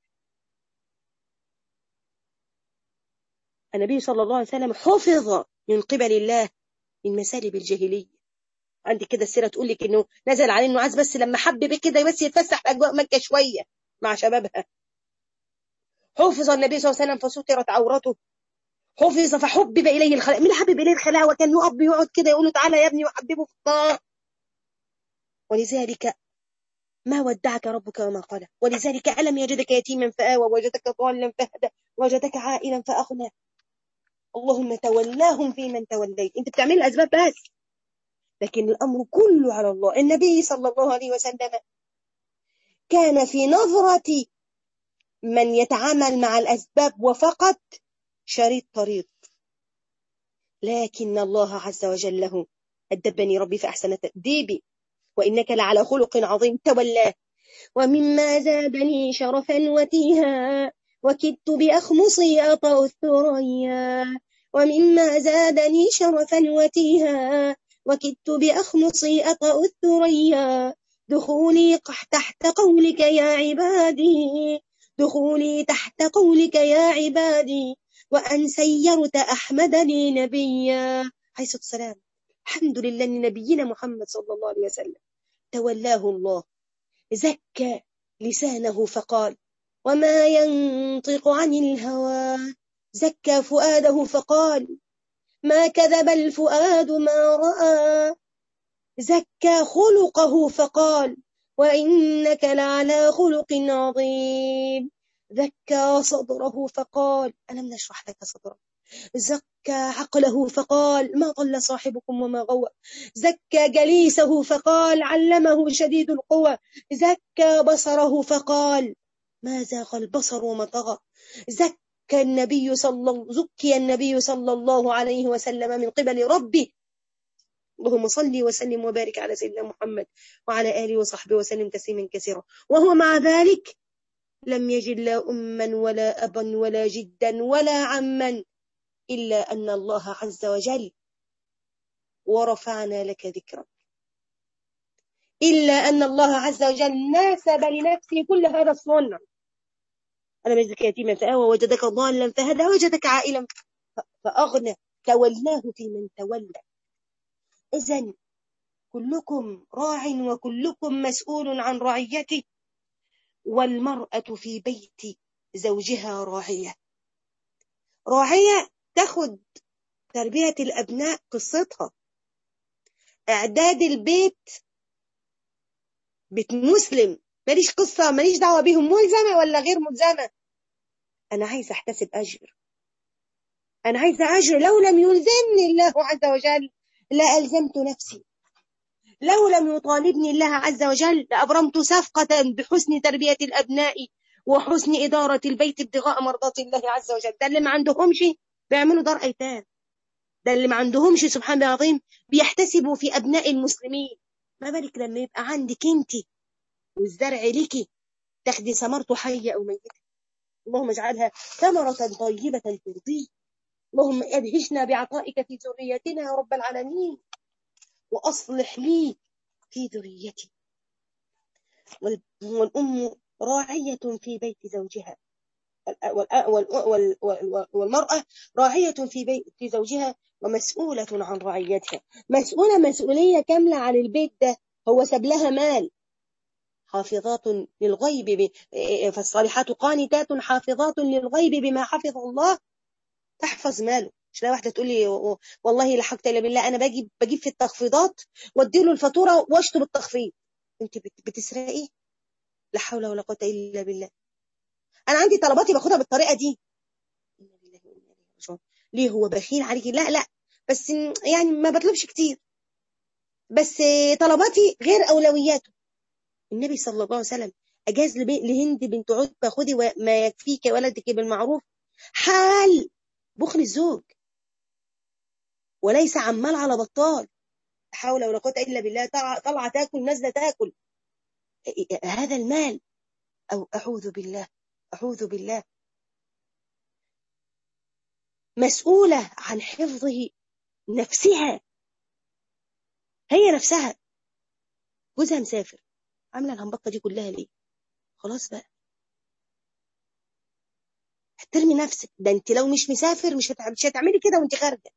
النبي صلى الله عليه وسلم حفظ من قبل الله من مسالب الجاهلية عندي كده السيرة تقول لك انه نزل عليه انه عايز بس لما حب بك كده بس يتفسح في اجواء مكة شوية مع شبابها حفظ النبي صلى الله عليه وسلم فسترت عورته حفظ فحبب إليه الخلاء مين حبب إليه الخلاء وكان له أب يقعد كده يقول له تعالى يا ابني وحببه في الله ولذلك ما ودعك ربك وما قلى ولذلك ألم يجدك يتيما فآوى وجدك ضالا فهدى وجدك عائلا فأغنى اللهم تولاهم في من توليت انت بتعمل الأسباب بس لكن الأمر كله على الله النبي صلى الله عليه وسلم كان في نظرة من يتعامل مع الأسباب وفقط شريط طريق لكن الله عز وجل له أدبني ربي فأحسن تأديبي وإنك لعلى خلق عظيم تولاه ومما زادني شرفا وتيها وكدت بأخمصي أطأ الثريا ومما زادني شرفا وتيها وكدت بأخمصي أطأ الثريا دخولي تحت قولك يا عبادي دخولي تحت قولك يا عبادي وأن سيرت أحمد لي نبيا حيث السلام الحمد لله أن نبينا محمد صلى الله عليه وسلم تولاه الله زكى لسانه فقال وما ينطق عن الهوى زكى فؤاده فقال ما كذب الفؤاد ما رأى زكى خلقه فقال وإنك لعلى خلق عظيم زكى صدره فقال ألم نشرح لك صدرك زكى عقله فقال ما ضل صاحبكم وما غوى زكى جليسه فقال علمه شديد القوى زكى بصره فقال ما زاغ البصر وما طغى زكى النبي صلى زكي النبي صلى الله عليه وسلم من قبل ربه اللهم صل وسلم وبارك على سيدنا محمد وعلى آله وصحبه وسلم تسليما كثيرا وهو مع ذلك لم يجد لا أما ولا أبا ولا جدا ولا عما إلا أن الله عز وجل ورفعنا لك ذكرك إلا أن الله عز وجل ناسب لنفسه كل هذا الصنع أنا وجدك يتيما فآوى وجدك ضالا فهدى وجدك عائلا فأغنى تولاه في من تولى إذا كلكم راع وكلكم مسؤول عن رعيته والمرأة في بيت زوجها راعية راعية تاخد تربية الأبناء قصتها إعداد البيت بيت مسلم ماليش قصة ماليش دعوة بيهم ملزمة ولا غير ملزمة أنا عايزة أحتسب أجر أنا عايزة أجر لو لم يلزمني الله عز وجل لألزمت نفسي لو لم يطالبني الله عز وجل لأبرمت صفقة بحسن تربية الأبناء وحسن إدارة البيت ابتغاء مرضات الله عز وجل ده اللي ما عندهمش بيعملوا دار أيتام ده اللي ما عندهمش سبحان الله العظيم بيحتسبوا في أبناء المسلمين ما بالك لما يبقى عندك انت والزرع لك تاخدي ثمرته حية أو ميتة اللهم اجعلها ثمرة طيبة ترضيك اللهم أدهشنا بعطائك في ذريتنا يا رب العالمين وأصلح لي في ذريتي والأم راعية في بيت زوجها والمرأة راعية في بيت زوجها ومسؤولة عن رعيتها مسؤولة مسؤولية كاملة عن البيت ده هو ساب لها مال حافظات للغيب فالصالحات قانتات حافظات للغيب بما حفظ الله تحفظ ماله مش لا واحده تقول لي والله لا حول الا بالله انا باجي بجيب في التخفيضات وادي له الفاتوره واشطب التخفيض انت بتسرقي لا حول ولا قوه الا بالله انا عندي طلباتي باخدها بالطريقه دي ليه هو بخيل عليكي لا لا بس يعني ما بطلبش كتير بس طلباتي غير اولوياته النبي صلى الله عليه وسلم اجاز لهند بنت عتبه خدي ما يكفيك ولدك بالمعروف حال بخل الزوج وليس عمال على بطال لا حول ولا قوه الا بالله طالعه تاكل نازله تاكل هذا المال او اعوذ بالله اعوذ بالله مسؤوله عن حفظه نفسها هي نفسها جوزها مسافر عامله الهمبطه دي كلها ليه خلاص بقى هترمي نفسك ده انت لو مش مسافر مش مش هتعملي كده وانت خارجه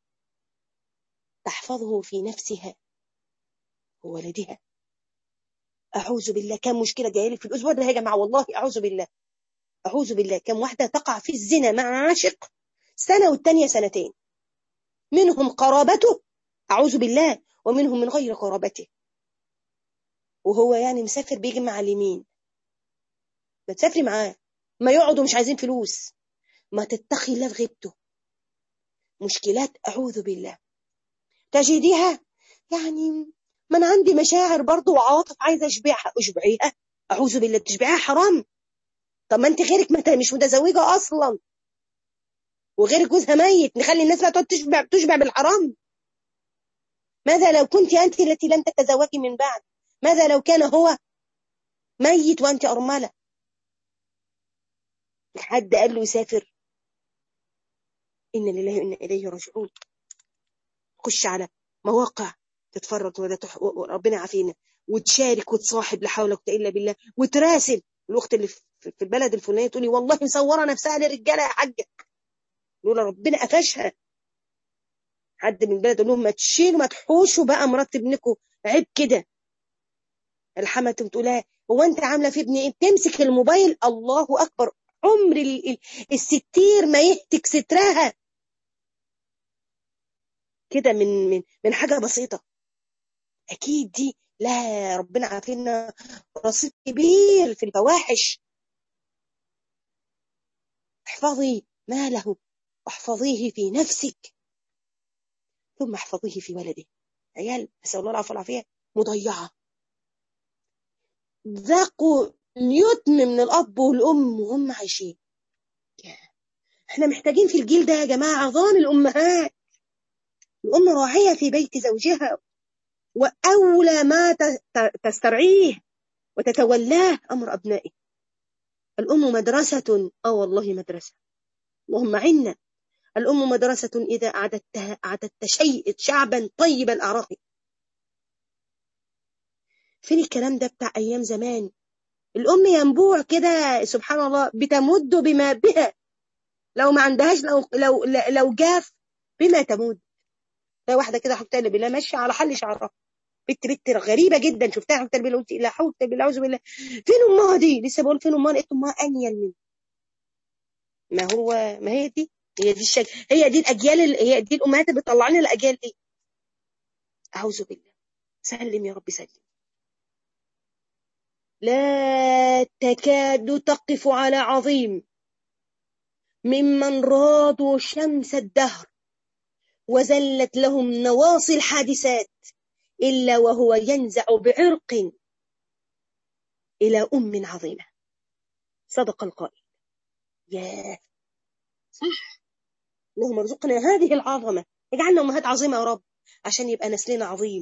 تحفظه في نفسها وولدها اعوذ بالله كم مشكله جايه لي في الاسبوع ده يا جماعه والله اعوذ بالله اعوذ بالله كم واحده تقع في الزنا مع عاشق سنة والتانية سنتين منهم قرابته أعوذ بالله ومنهم من غير قرابته وهو يعني مسافر بيجي مع اليمين ما تسافري معاه ما يقعدوا مش عايزين فلوس ما تتقي الله في غيبته مشكلات أعوذ بالله تجديها يعني ما أنا عندي مشاعر برضو وعواطف عايزة أشبعها أشبعيها أعوذ بالله بتشبعها حرام طب ما أنت غيرك ما أنت مش متزوجة أصلا وغير جوزها ميت نخلي الناس لا تقعد تشبع تشبع بالحرام ماذا لو كنت أنت التي لم تتزوجي من بعد ماذا لو كان هو ميت وأنت أرملة حد قال له يسافر إن لله وإنا إليه راجعون خش على مواقع تتفرج وده تح... ربنا عافينا وتشارك وتصاحب لا حول ولا قوه الا بالله وتراسل الاخت اللي في البلد الفلانيه تقولي والله مصوره نفسها للرجاله يا حاجه يقول ربنا قفشها حد من البلد يقول لهم ما تشيلوا ما تحوشوا بقى مرات ابنكم عيب كده الحما تقول هو انت عامله في ابني ايه بتمسك الموبايل الله اكبر عمر الستير ما يهتك سترها كده من من من حاجه بسيطه اكيد دي لا ربنا عافينا رصيد كبير في الفواحش احفظي ماله واحفظيه في نفسك ثم احفظيه في ولده عيال نسال الله العفو والعافيه مضيعه ذاقوا اليتم من الاب والام وهم عايشين احنا محتاجين في الجيل ده يا جماعه عظام الامهات الام راعيه في بيت زوجها واولى ما تسترعيه وتتولاه امر ابنائه الام مدرسه اه والله مدرسه اللهم عنا الأم مدرسة إذا أعددتها أعددت شيء شعبا طيب الأعراق فين الكلام ده بتاع أيام زمان الأم ينبوع كده سبحان الله بتمد بما بها لو ما عندهاش لو لو لو جاف بما تمد لا واحدة كده حطها بالله ماشية على حل شعرها بنت بنت غريبة جدا شفتها حطها بالله قلت لا حول بالله أعوذ بالله فين أمها دي لسه بقول فين أمها لقيت أمها أنيل مني ما هو ما هي دي هي دي الشك... هي دي الاجيال ال... هي دي الامهات اللي بتطلع لنا الاجيال دي اعوذ بالله سلم يا رب سلم لا تكاد تقف على عظيم ممن رادوا شمس الدهر وزلت لهم نواصي الحادثات إلا وهو ينزع بعرق إلى أم عظيمة صدق القائل ياه صح اللهم ارزقنا هذه العظمة اجعلنا أمهات عظيمة يا رب عشان يبقى نسلنا عظيم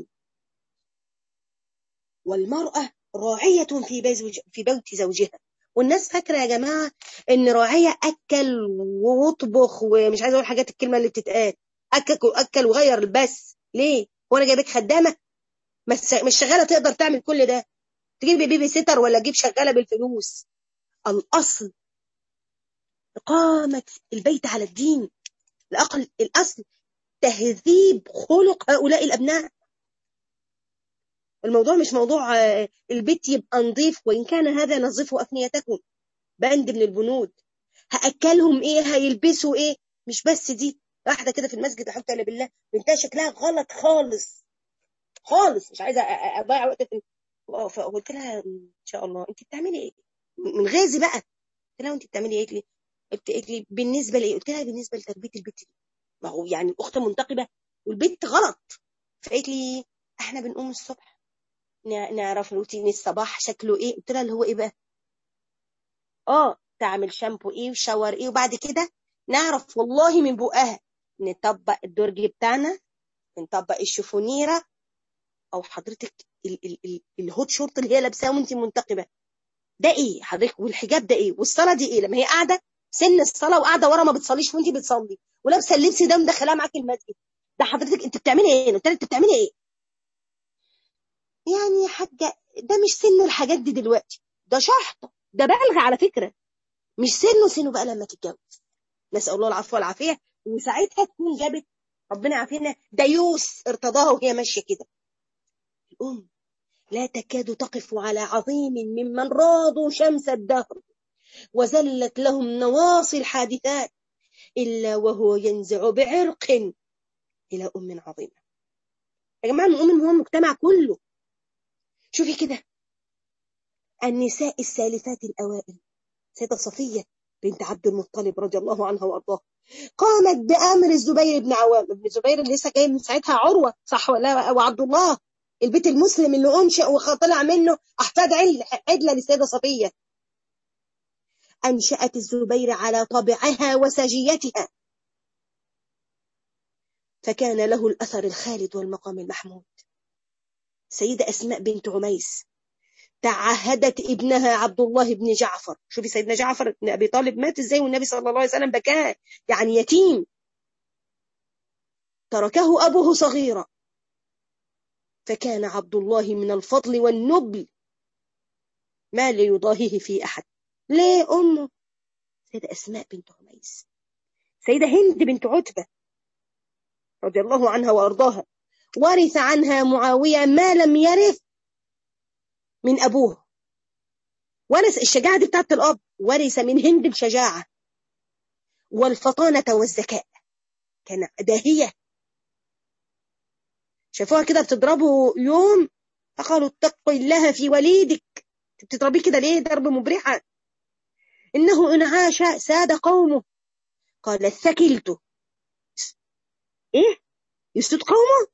والمرأة راعية في بيت في بيت زوجها والناس فاكرة يا جماعة إن راعية أكل واطبخ ومش عايزة أقول حاجات الكلمة اللي بتتقال أكل أكل وغير بس ليه؟ هو أنا جايبك خدامة مش شغالة تقدر تعمل كل ده تجيب بيبي سيتر ولا تجيب شغالة بالفلوس الأصل إقامة البيت على الدين الأقل الأصل تهذيب خلق هؤلاء الأبناء الموضوع مش موضوع البيت يبقى نظيف وإن كان هذا نظفوا أفنيتكم بند من البنود هأكلهم إيه هيلبسوا إيه مش بس دي واحدة كده في المسجد أحب تعالى بالله بنتها شكلها غلط خالص خالص مش عايزة أضيع وقت في فقلت لها إن شاء الله أنت بتعملي إيه من غازي بقى قلت لها أنت بتعملي إيه قالت لي قلت لي بالنسبة لإيه قلت لها بالنسبة لتربية البيت ما هو يعني الأخت منتقبة والبيت غلط فقالت لي احنا بنقوم الصبح نعرف روتين الصباح شكله ايه قلت لها اللي هو ايه بقى اه تعمل شامبو ايه وشاور ايه وبعد كده نعرف والله من بقها نطبق الدرج بتاعنا نطبق الشفونيره او حضرتك ال ال ال الهوت شورت اللي هي لابساه وانت منتقبه ده ايه حضرتك والحجاب ده ايه والصلاه دي ايه لما هي قاعده سن الصلاه وقاعده ورا ما بتصليش وانت بتصلي ولابسه اللبس ده مدخلاه معاكي المسجد ده حضرتك انت بتعملي ايه قلت لها انت بتعملي ايه يعني يا حاجه ده مش سن الحاجات دي دلوقتي ده شحطه ده بالغ على فكره مش سنه سنه بقى لما تتجوز نسال الله العفو والعافيه وساعتها تكون جابت ربنا يعافينا ديوس ارتضاها وهي ماشيه كده الام لا تكاد تقف على عظيم ممن راضوا شمس الدهر وزلت لهم نواصي الحادثات إلا وهو ينزع بعرق إلى أم عظيمة يا جماعة المؤمن هو المجتمع كله شوفي كده النساء السالفات الأوائل سيدة صفية بنت عبد المطلب رضي الله عنها وأرضاها قامت بأمر الزبير بن عوام ابن الزبير اللي لسه جاي من ساعتها عروة صح ولا وعبد الله البيت المسلم اللي أنشأ وطلع منه أحفاد عدلة للسيدة صفية أنشأت الزبير على طبعها وسجيتها فكان له الأثر الخالد والمقام المحمود سيدة أسماء بنت عميس تعهدت ابنها عبد الله بن جعفر شوفي سيدنا جعفر بن أبي طالب مات إزاي والنبي صلى الله عليه وسلم بكاه يعني يتيم تركه أبوه صغيرا فكان عبد الله من الفضل والنبل ما ليضاهيه في أحد ليه أمه سيدة أسماء بنت عميس سيدة هند بنت عتبة رضي الله عنها وأرضاها ورث عنها معاوية ما لم يرث من أبوه ورث الشجاعة دي بتاعت الأب ورث من هند الشجاعة والفطانة والذكاء كان داهية شافوها كده بتضربه يوم فقالوا اتق الله في وليدك بتضربيه كده ليه ضرب مبرحة إنه إن عاش ساد قومه قال ثكلته إيه يسود قومه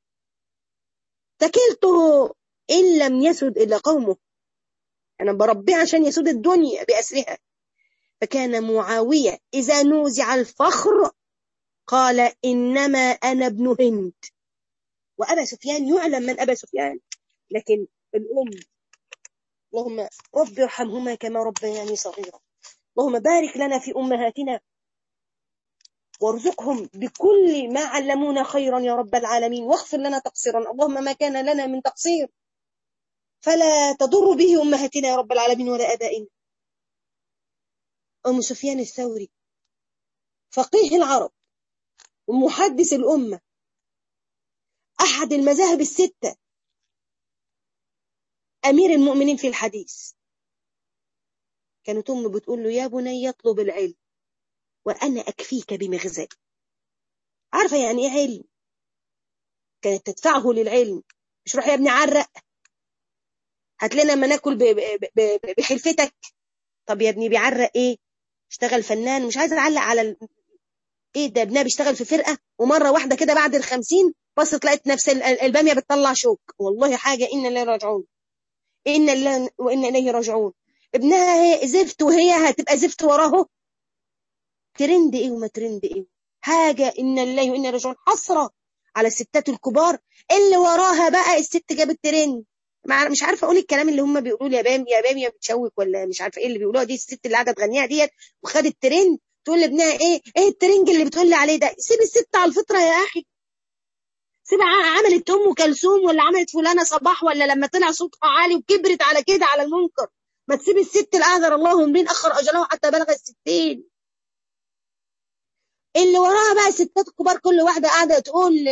ثكلته إن لم يسد إلا قومه أنا بربيه عشان يسود الدنيا بأسرها فكان معاوية إذا نوزع الفخر قال إنما أنا ابن هند وأبا سفيان يعلم من أبا سفيان لكن الأم اللهم رب ارحمهما كما ربياني صغيرا اللهم بارك لنا في أمهاتنا وارزقهم بكل ما علمونا خيرا يا رب العالمين واغفر لنا تقصيرا اللهم ما كان لنا من تقصير فلا تضر به أمهاتنا يا رب العالمين ولا أبائنا أم سفيان الثوري فقيه العرب ومحدث الأمة أحد المذاهب الستة أمير المؤمنين في الحديث كانت أمه بتقول له يا بني اطلب العلم وأنا أكفيك بمغزى عارفة يعني إيه علم كانت تدفعه للعلم مش روح يا ابني عرق هات لنا ما ناكل بحلفتك طب يا ابني بيعرق ايه اشتغل فنان مش عايز اعلق على ال... ايه ده ابنها بيشتغل في فرقه ومره واحده كده بعد الخمسين بصت لقيت نفس الباميه بتطلع شوك والله حاجه انا لا راجعون ان الله وان اليه راجعون ابنها هي زفت وهي هتبقى زفت وراه ترند ايه وما ترند ايه حاجه ان الله وانا راجعون حسره على الستات الكبار اللي وراها بقى الست جابت ترند مش عارفه اقول الكلام اللي هم بيقولوا يا بام يا بام يا بتشوك ولا مش عارفه ايه اللي بيقولوها دي الست اللي قاعده تغنيها ديت وخدت ترند تقول لابنها ايه ايه الترنج اللي بتقول لي عليه ده سيب الست على الفطره يا اخي سيب عملت ام كلثوم ولا عملت فلانه صباح ولا لما طلع صوتها عالي وكبرت على كده على المنكر ما تسيب الست اللي اعذر الله من اخر اجله حتى بلغ الستين اللي وراها بقى الستات الكبار كل واحده قاعده تقول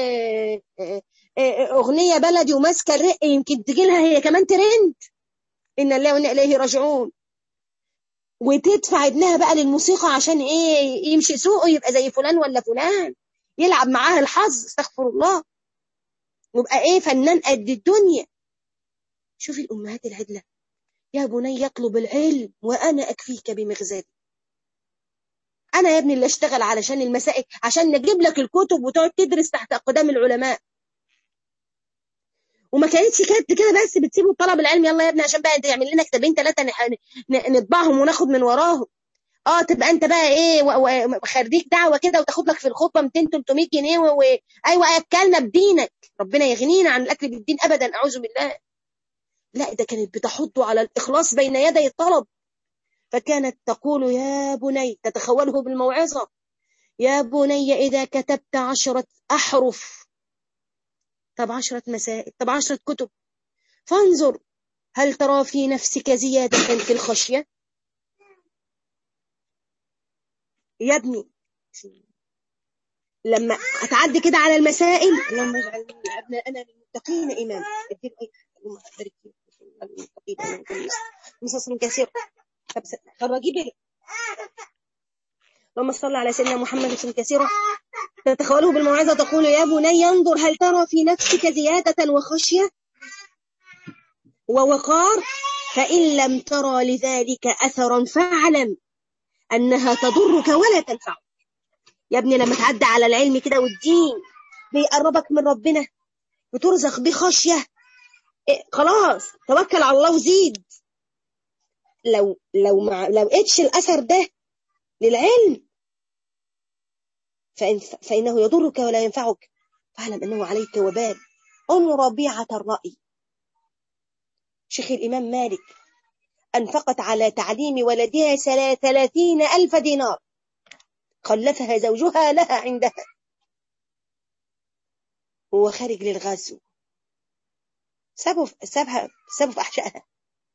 اغنيه بلدي وماسكه الرق يمكن تجي لها هي كمان ترند ان الله وانا اليه راجعون وتدفع ابنها بقى للموسيقى عشان ايه يمشي سوقه يبقى زي فلان ولا فلان يلعب معاها الحظ استغفر الله يبقى ايه فنان قد الدنيا شوفي الامهات العدله يا بني اطلب العلم وانا اكفيك بمغزالي انا يا ابني اللي اشتغل علشان المسائل عشان نجيب لك الكتب وتقعد تدرس تحت اقدام العلماء وما كانتش كانت كده بس بتسيبوا طلب العلم يلا يا ابني عشان بقى تعمل لنا كتابين ثلاثه نطبعهم وناخد من وراهم اه تبقى انت بقى ايه خريج دعوه كده وتاخد لك في الخطبه 200 300 جنيه و... ايوه اكلنا بدينك ربنا يغنينا عن الاكل بالدين ابدا اعوذ بالله لا ده كانت بتحضه على الاخلاص بين يدي الطلب فكانت تقول يا بني تتخوله بالموعظه يا بني اذا كتبت عشره احرف طب عشرة مسائل طب عشرة كتب فانظر هل ترى في نفسك زيادة في الخشية يا ابني لما اتعدي كده على المسائل اللهم اجعل ابن انا للمتقين امام اللهم بارك المتقين قصص كثير طب خرجي بيه اللهم صل على سيدنا محمد وسلم كثيرا تتخوله بالموعظة تقول يا بني انظر هل ترى في نفسك زيادة وخشية ووقار فإن لم ترى لذلك أثرا فاعلم أنها تضرك ولا تنفعك يا ابني لما تعدي على العلم كده والدين بيقربك من ربنا بترزق بخشية إيه خلاص توكل على الله وزيد لو لو ما لو اتش الاثر ده للعلم فإن فإنه يضرك ولا ينفعك فاعلم أنه عليك وبال أم ربيعة الرأي شيخ الإمام مالك أنفقت على تعليم ولدها ثلاثين ألف دينار خلفها زوجها لها عندها وهو خارج للغزو سابه سابها سابه في أحشائها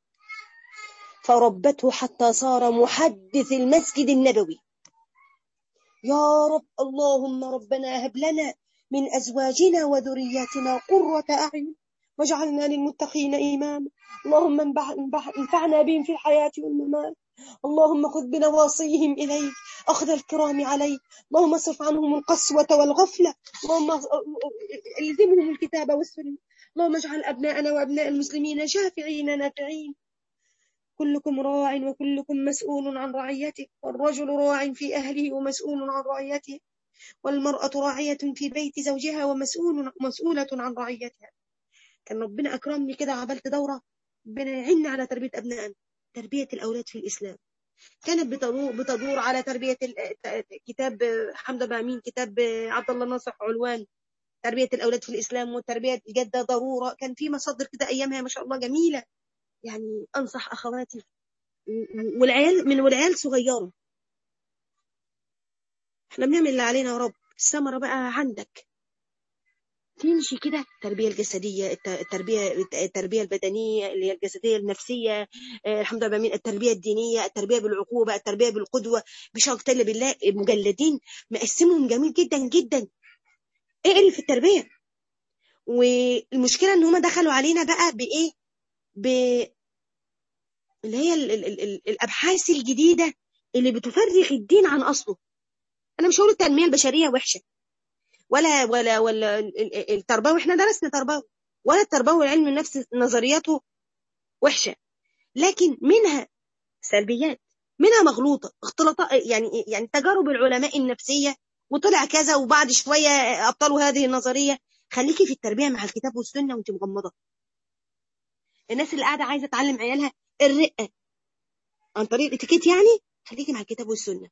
فربته حتى صار محدث المسجد النبوي يا رب اللهم ربنا هب لنا من أزواجنا وذرياتنا قرة أعين واجعلنا للمتقين إماما اللهم انفعنا بهم في الحياة والممات اللهم خذ بنواصيهم إليك أخذ الكرام عليك اللهم اصرف عنهم القسوة والغفلة اللهم الزمهم الكتاب والسنة اللهم اجعل أبناءنا وأبناء المسلمين شافعين نافعين كلكم راع وكلكم مسؤول عن رعيته والرجل راع في أهله ومسؤول عن رعيته والمرأة راعية في بيت زوجها ومسؤول مسؤولة عن رعيتها كان ربنا أكرمني كده عملت دورة ربنا يعيننا على تربية أبنائنا تربية الأولاد في الإسلام كانت بتدور, بتدور على تربية كتاب حمد بامين كتاب عبد الله ناصر علوان تربية الأولاد في الإسلام وتربية الجدة ضرورة كان في مصادر كده أيامها ما شاء الله جميلة يعني أنصح أخواتي والعيال من والعيال صغيرة احنا بنعمل اللي علينا يا رب الثمرة بقى عندك تمشي كده التربية الجسدية التربية التربية البدنية اللي هي الجسدية النفسية الحمد لله بمين التربية الدينية التربية بالعقوبة التربية بالقدوة بشغل بالله مجلدين مقسمهم جميل جدا جدا ايه اللي في التربية والمشكلة ان هما دخلوا علينا بقى بايه ب اللي هي ال ال ال الابحاث الجديدة اللي بتفرغ الدين عن اصله انا مش هقول التنمية البشرية وحشة ولا ولا ولا التربوي احنا درسنا تربوي ولا التربوي علم النفس نظرياته وحشه لكن منها سلبيات منها مغلوطه اختلاطات يعني يعني تجارب العلماء النفسيه وطلع كذا وبعد شويه ابطلوا هذه النظريه خليكي في التربيه مع الكتاب والسنه وانت مغمضه الناس اللي قاعده عايزه تعلم عيالها الرقه عن طريق الاتيكيت يعني خليكي مع الكتاب والسنه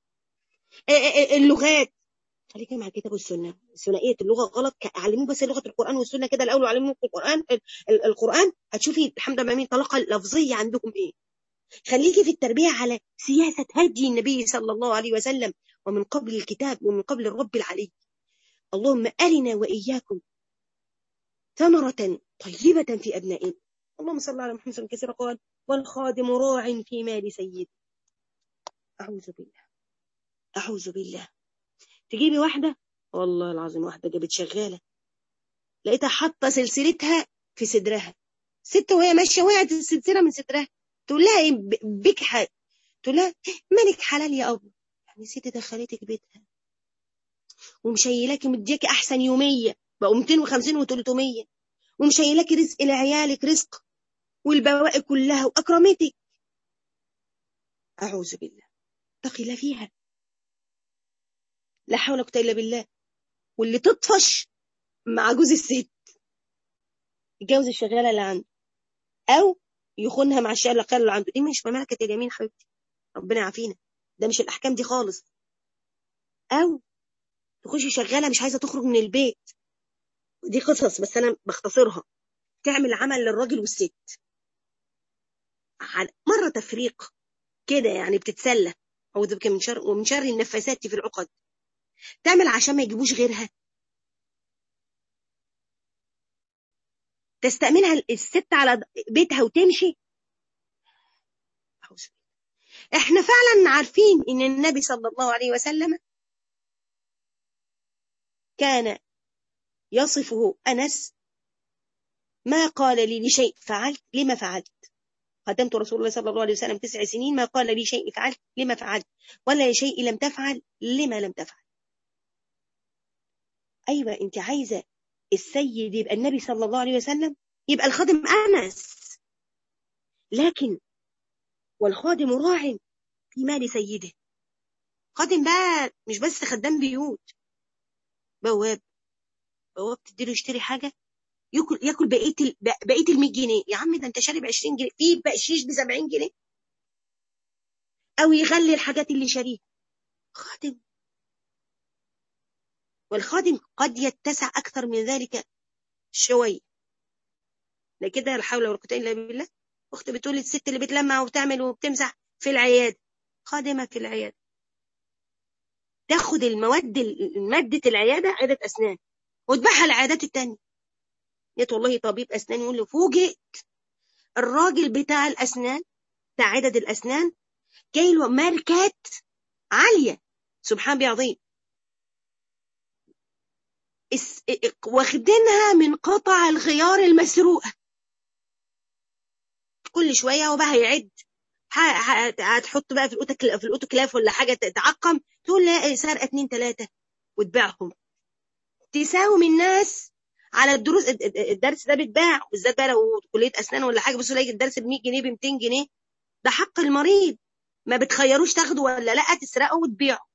اللغات خليكي مع الكتاب والسنه ثنائيه اللغه غلط علموه بس لغه القران والسنه كده الاول علموه القران القران هتشوفي الحمد لله مين طلاقه لفظيه عندكم ايه خليكي في التربيه على سياسه هدي النبي صلى الله عليه وسلم ومن قبل الكتاب ومن قبل الرب العلي اللهم ارنا واياكم ثمره طيبه في ابنائنا اللهم صل على محمد كثيرا قال والخادم راع في مال سيده اعوذ بالله اعوذ بالله تجيبي واحدة والله العظيم واحدة جابت شغالة لقيتها حاطة سلسلتها في صدرها ست وهي ماشية وقعت السلسلة من صدرها تقول لها ايه بك حاجة تقول لها مالك حلال يا أبو يعني ست دخلتك بيتها ومشيلاكي مدياكي أحسن يومية بقوا 250 و300 ومشيلاكي رزق لعيالك رزق والبواقي كلها وأكرمتك أعوذ بالله اتقي الله فيها لا حول ولا قوه الا بالله واللي تطفش مع جوز الست يتجوز الشغاله اللي عنده او يخونها مع الشغاله اللي عنده دي مش مملكه اليمين حبيبتي ربنا يعافينا ده مش الاحكام دي خالص او تخشي شغاله مش عايزه تخرج من البيت دي قصص بس انا بختصرها تعمل عمل للراجل والست مره تفريق كده يعني بتتسلى اعوذ بك من شر ومن شر النفاسات في العقد تعمل عشان ما يجيبوش غيرها تستأمنها الست على بيتها وتمشي احنا فعلا عارفين ان النبي صلى الله عليه وسلم كان يصفه أنس ما قال لي لشيء فعلت لما فعلت خدمت رسول الله صلى الله عليه وسلم تسع سنين ما قال لي شيء فعلت لما فعلت ولا شيء لم تفعل لما لم تفعل أيوة أنت عايزة السيد يبقى النبي صلى الله عليه وسلم يبقى الخادم أنس لكن والخادم راع في مال سيده خادم بقى مش بس خدام بيوت بواب بواب تديله يشتري حاجة ياكل ياكل بقيه ال... بقيه ال 100 جنيه يا عم ده انت شارب 20 جنيه في بقشيش ب 70 جنيه او يغلي الحاجات اللي شاريها خادم والخادم قد يتسع اكثر من ذلك شويه لا كده لا حول ولا قوه الا بالله اخت بتقول الست اللي بتلمع وبتعمل وبتمسح في العياده خادمه في العياده تاخد المواد ماده العياده عياده اسنان وتبيعها العيادات التانية جيت والله طبيب اسنان يقول لي فوجئت الراجل بتاع الاسنان بتاع عدد الاسنان جاي له ماركات عاليه سبحان الله عظيم واخدينها من قطع الغيار المسروقه كل شويه وبقى هيعد هتحط بقى في الاوتوكلاف في الاوتوكلاف ولا حاجه تعقم تقول لا سرقه اتنين تلاته وتبيعهم تساوم الناس على الدروس الدرس ده بيتباع بالذات بقى لو كليه اسنان ولا حاجه بصوا الاقي الدرس ب 100 جنيه ب 200 جنيه ده حق المريض ما بتخيروش تاخده ولا لا تسرقه وتبيعه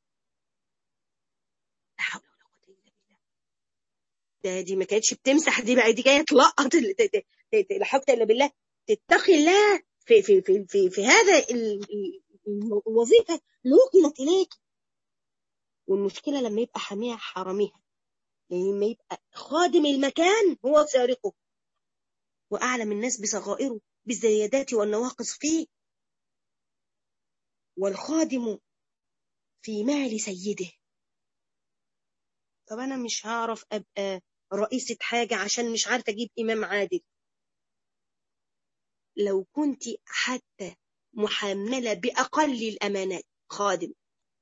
لا حول ولا قوه الا بالله ده دي ما كانتش بتمسح دي بقى دي جايه تلقط لا حول الا بالله تتقي الله في في في في, في هذا الوظيفه اللي وكلت اليك والمشكله لما يبقى حاميها حراميها لما يبقى خادم المكان هو سارقه وأعلم الناس بصغائره بالزيادات والنواقص فيه والخادم في مال سيده طب أنا مش هعرف أبقى رئيسة حاجة عشان مش عارفة أجيب إمام عادل لو كنت حتى محملة بأقل الأمانات خادم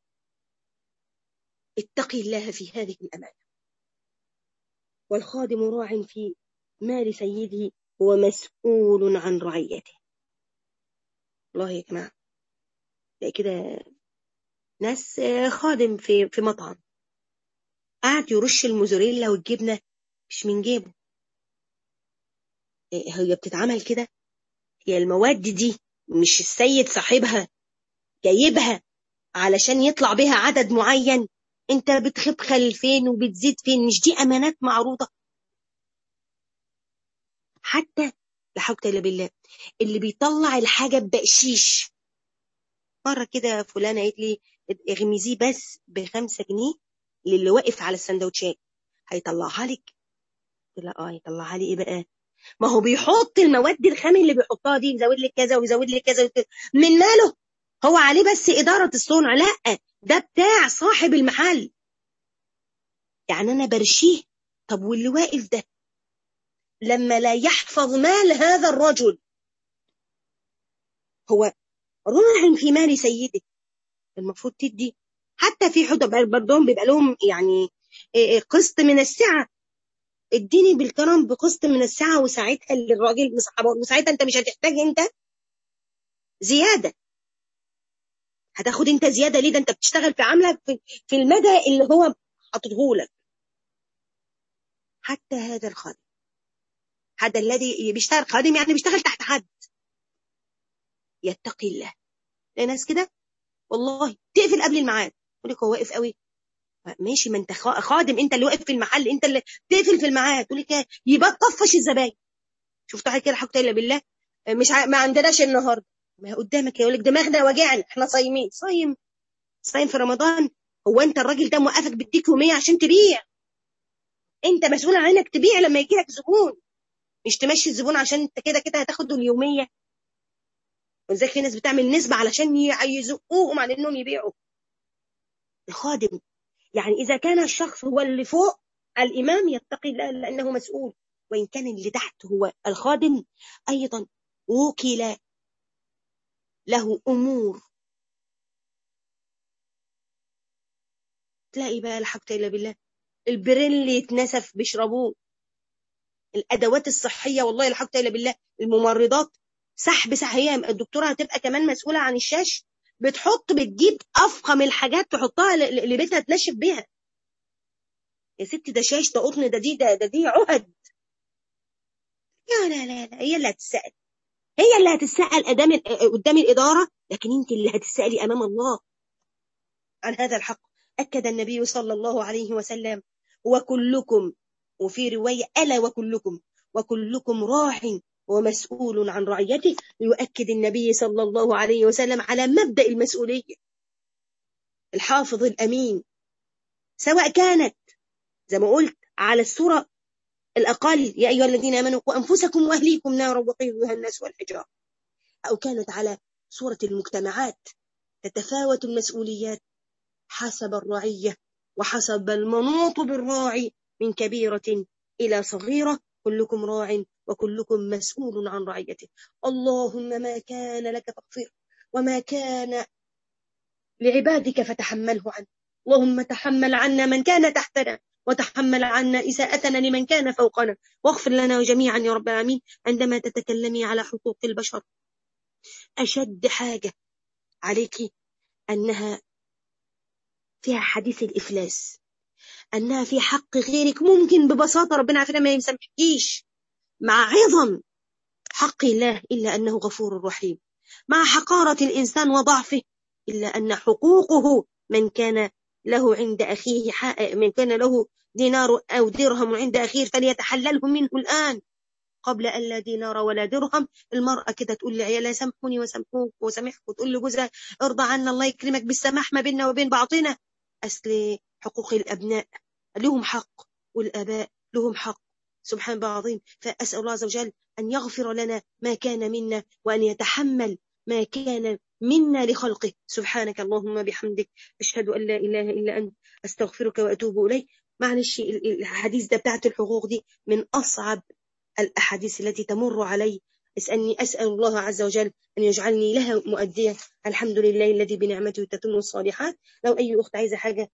اتقي الله في هذه الأمانة والخادم راع في مال سيده ومسؤول عن رعيته الله يا جماعة كده ناس خادم في في مطعم قاعد يرش الموزاريلا والجبنة مش من جيبه هي بتتعمل كده هي المواد دي مش السيد صاحبها جايبها علشان يطلع بها عدد معين انت بتخبخل فين وبتزيد فين مش دي امانات معروضه حتى لا حول الا بالله اللي بيطلع الحاجه ببقشيش مره كده فلانه قالت لي اغمزيه بس بخمسة جنيه للي واقف على السندوتشات هيطلعها لك قلت لها اه هيطلعها لي ايه بقى ما هو بيحط المواد الخام اللي بيحطها دي يزود لك كذا ويزود لك كذا وكذا من ماله هو عليه بس إدارة الصنع لا ده بتاع صاحب المحل يعني أنا برشيه طب واللي واقف ده لما لا يحفظ مال هذا الرجل هو راع في مال سيده المفروض تدي حتى في حدود برضهم بيبقى لهم يعني قسط من السعة اديني بالكرم بقسط من السعة وساعتها للراجل وساعتها انت مش هتحتاج انت زيادة هتاخد انت زيادة ليه ده انت بتشتغل في عملة في, في المدى اللي هو حاططه لك حتى هذا الخادم هذا الذي بيشتغل خادم يعني بيشتغل تحت حد يتقي الله ناس كده والله تقفل قبل الميعاد يقول لك هو واقف قوي ماشي ما انت خادم انت اللي واقف في المحل انت اللي تقفل في الميعاد تقول لك يبقى تطفش الزباين شفتوا حاجه كده حكت الا بالله مش ع... ما عندناش النهارده ما قدامك يقول لك دماغنا وجعنا احنا صايمين صايم صايم في رمضان هو انت الراجل ده موقفك بيديك يوميه عشان تبيع انت مسؤول عنك تبيع لما يجي لك زبون مش تمشي الزبون عشان انت كده كده هتاخد اليوميه ولذلك في ناس بتعمل نسبه علشان يزقوهم على انهم يبيعوا الخادم يعني اذا كان الشخص هو اللي فوق الامام يتقي الله لانه مسؤول وان كان اللي تحت هو الخادم ايضا وكل له امور تلاقي بقى الحق الا بالله البرين اللي يتنسف بيشربوه الادوات الصحيه والله الحق الا بالله الممرضات سحب سحب هي الدكتورة هتبقى كمان مسؤولة عن الشاش بتحط بتجيب أفخم الحاجات تحطها ل- ل- لبيتها تنشف بيها يا ستي ده شاش ده قطن ده دي ده, ده دي عهد لا لا لا لا هي اللي هتسأل هي اللي هتسأل قدام قدام الإدارة لكن أنت اللي هتسألي أمام الله عن هذا الحق أكد النبي صلى الله عليه وسلم وكلكم وفي رواية ألا وكلكم وكلكم راع ومسؤول عن رعيته يؤكد النبي صلى الله عليه وسلم على مبدأ المسؤولية الحافظ الأمين سواء كانت زي ما قلت على الصورة الأقل يا أيها الذين آمنوا قوا أنفسكم وأهليكم نارا وقيها الناس والحجارة أو كانت على صورة المجتمعات تتفاوت المسؤوليات حسب الرعية وحسب المنوط بالراعي من كبيرة إلى صغيرة كلكم راع وكلكم مسؤول عن رعيته اللهم ما كان لك فاغفر وما كان لعبادك فتحمله عنه اللهم تحمل عنا من كان تحتنا وتحمل عنا إساءتنا لمن كان فوقنا واغفر لنا جميعا يا رب العالمين عندما تتكلمي على حقوق البشر أشد حاجة عليك أنها فيها حديث الإفلاس أنها في حق غيرك ممكن ببساطة ربنا عافينا ما يسامحكيش مع عظم حق الله إلا أنه غفور رحيم مع حقارة الإنسان وضعفه إلا أن حقوقه من كان له عند أخيه من كان له دينار أو درهم عند أخيه فليتحلله منه الآن قبل أن لا دينار ولا درهم المرأة كده تقول لعيالها سامحوني وسامحوك وسامحك وتقول لجوزها ارضى عنا الله يكرمك بالسماح ما بيننا وبين بعضنا أصل حقوق الأبناء لهم حق والآباء لهم حق سبحان الله العظيم فأسأل الله عز وجل أن يغفر لنا ما كان منا وأن يتحمل ما كان منا لخلقه سبحانك اللهم بحمدك أشهد أن لا إله إلا أنت أستغفرك وأتوب إليك معلش الحديث ده بتاعت الحقوق دي من أصعب الأحاديث التي تمر علي اسألني أسأل الله عز وجل أن يجعلني لها مؤدية الحمد لله الذي بنعمته تتم الصالحات لو أي أخت عايزة حاجة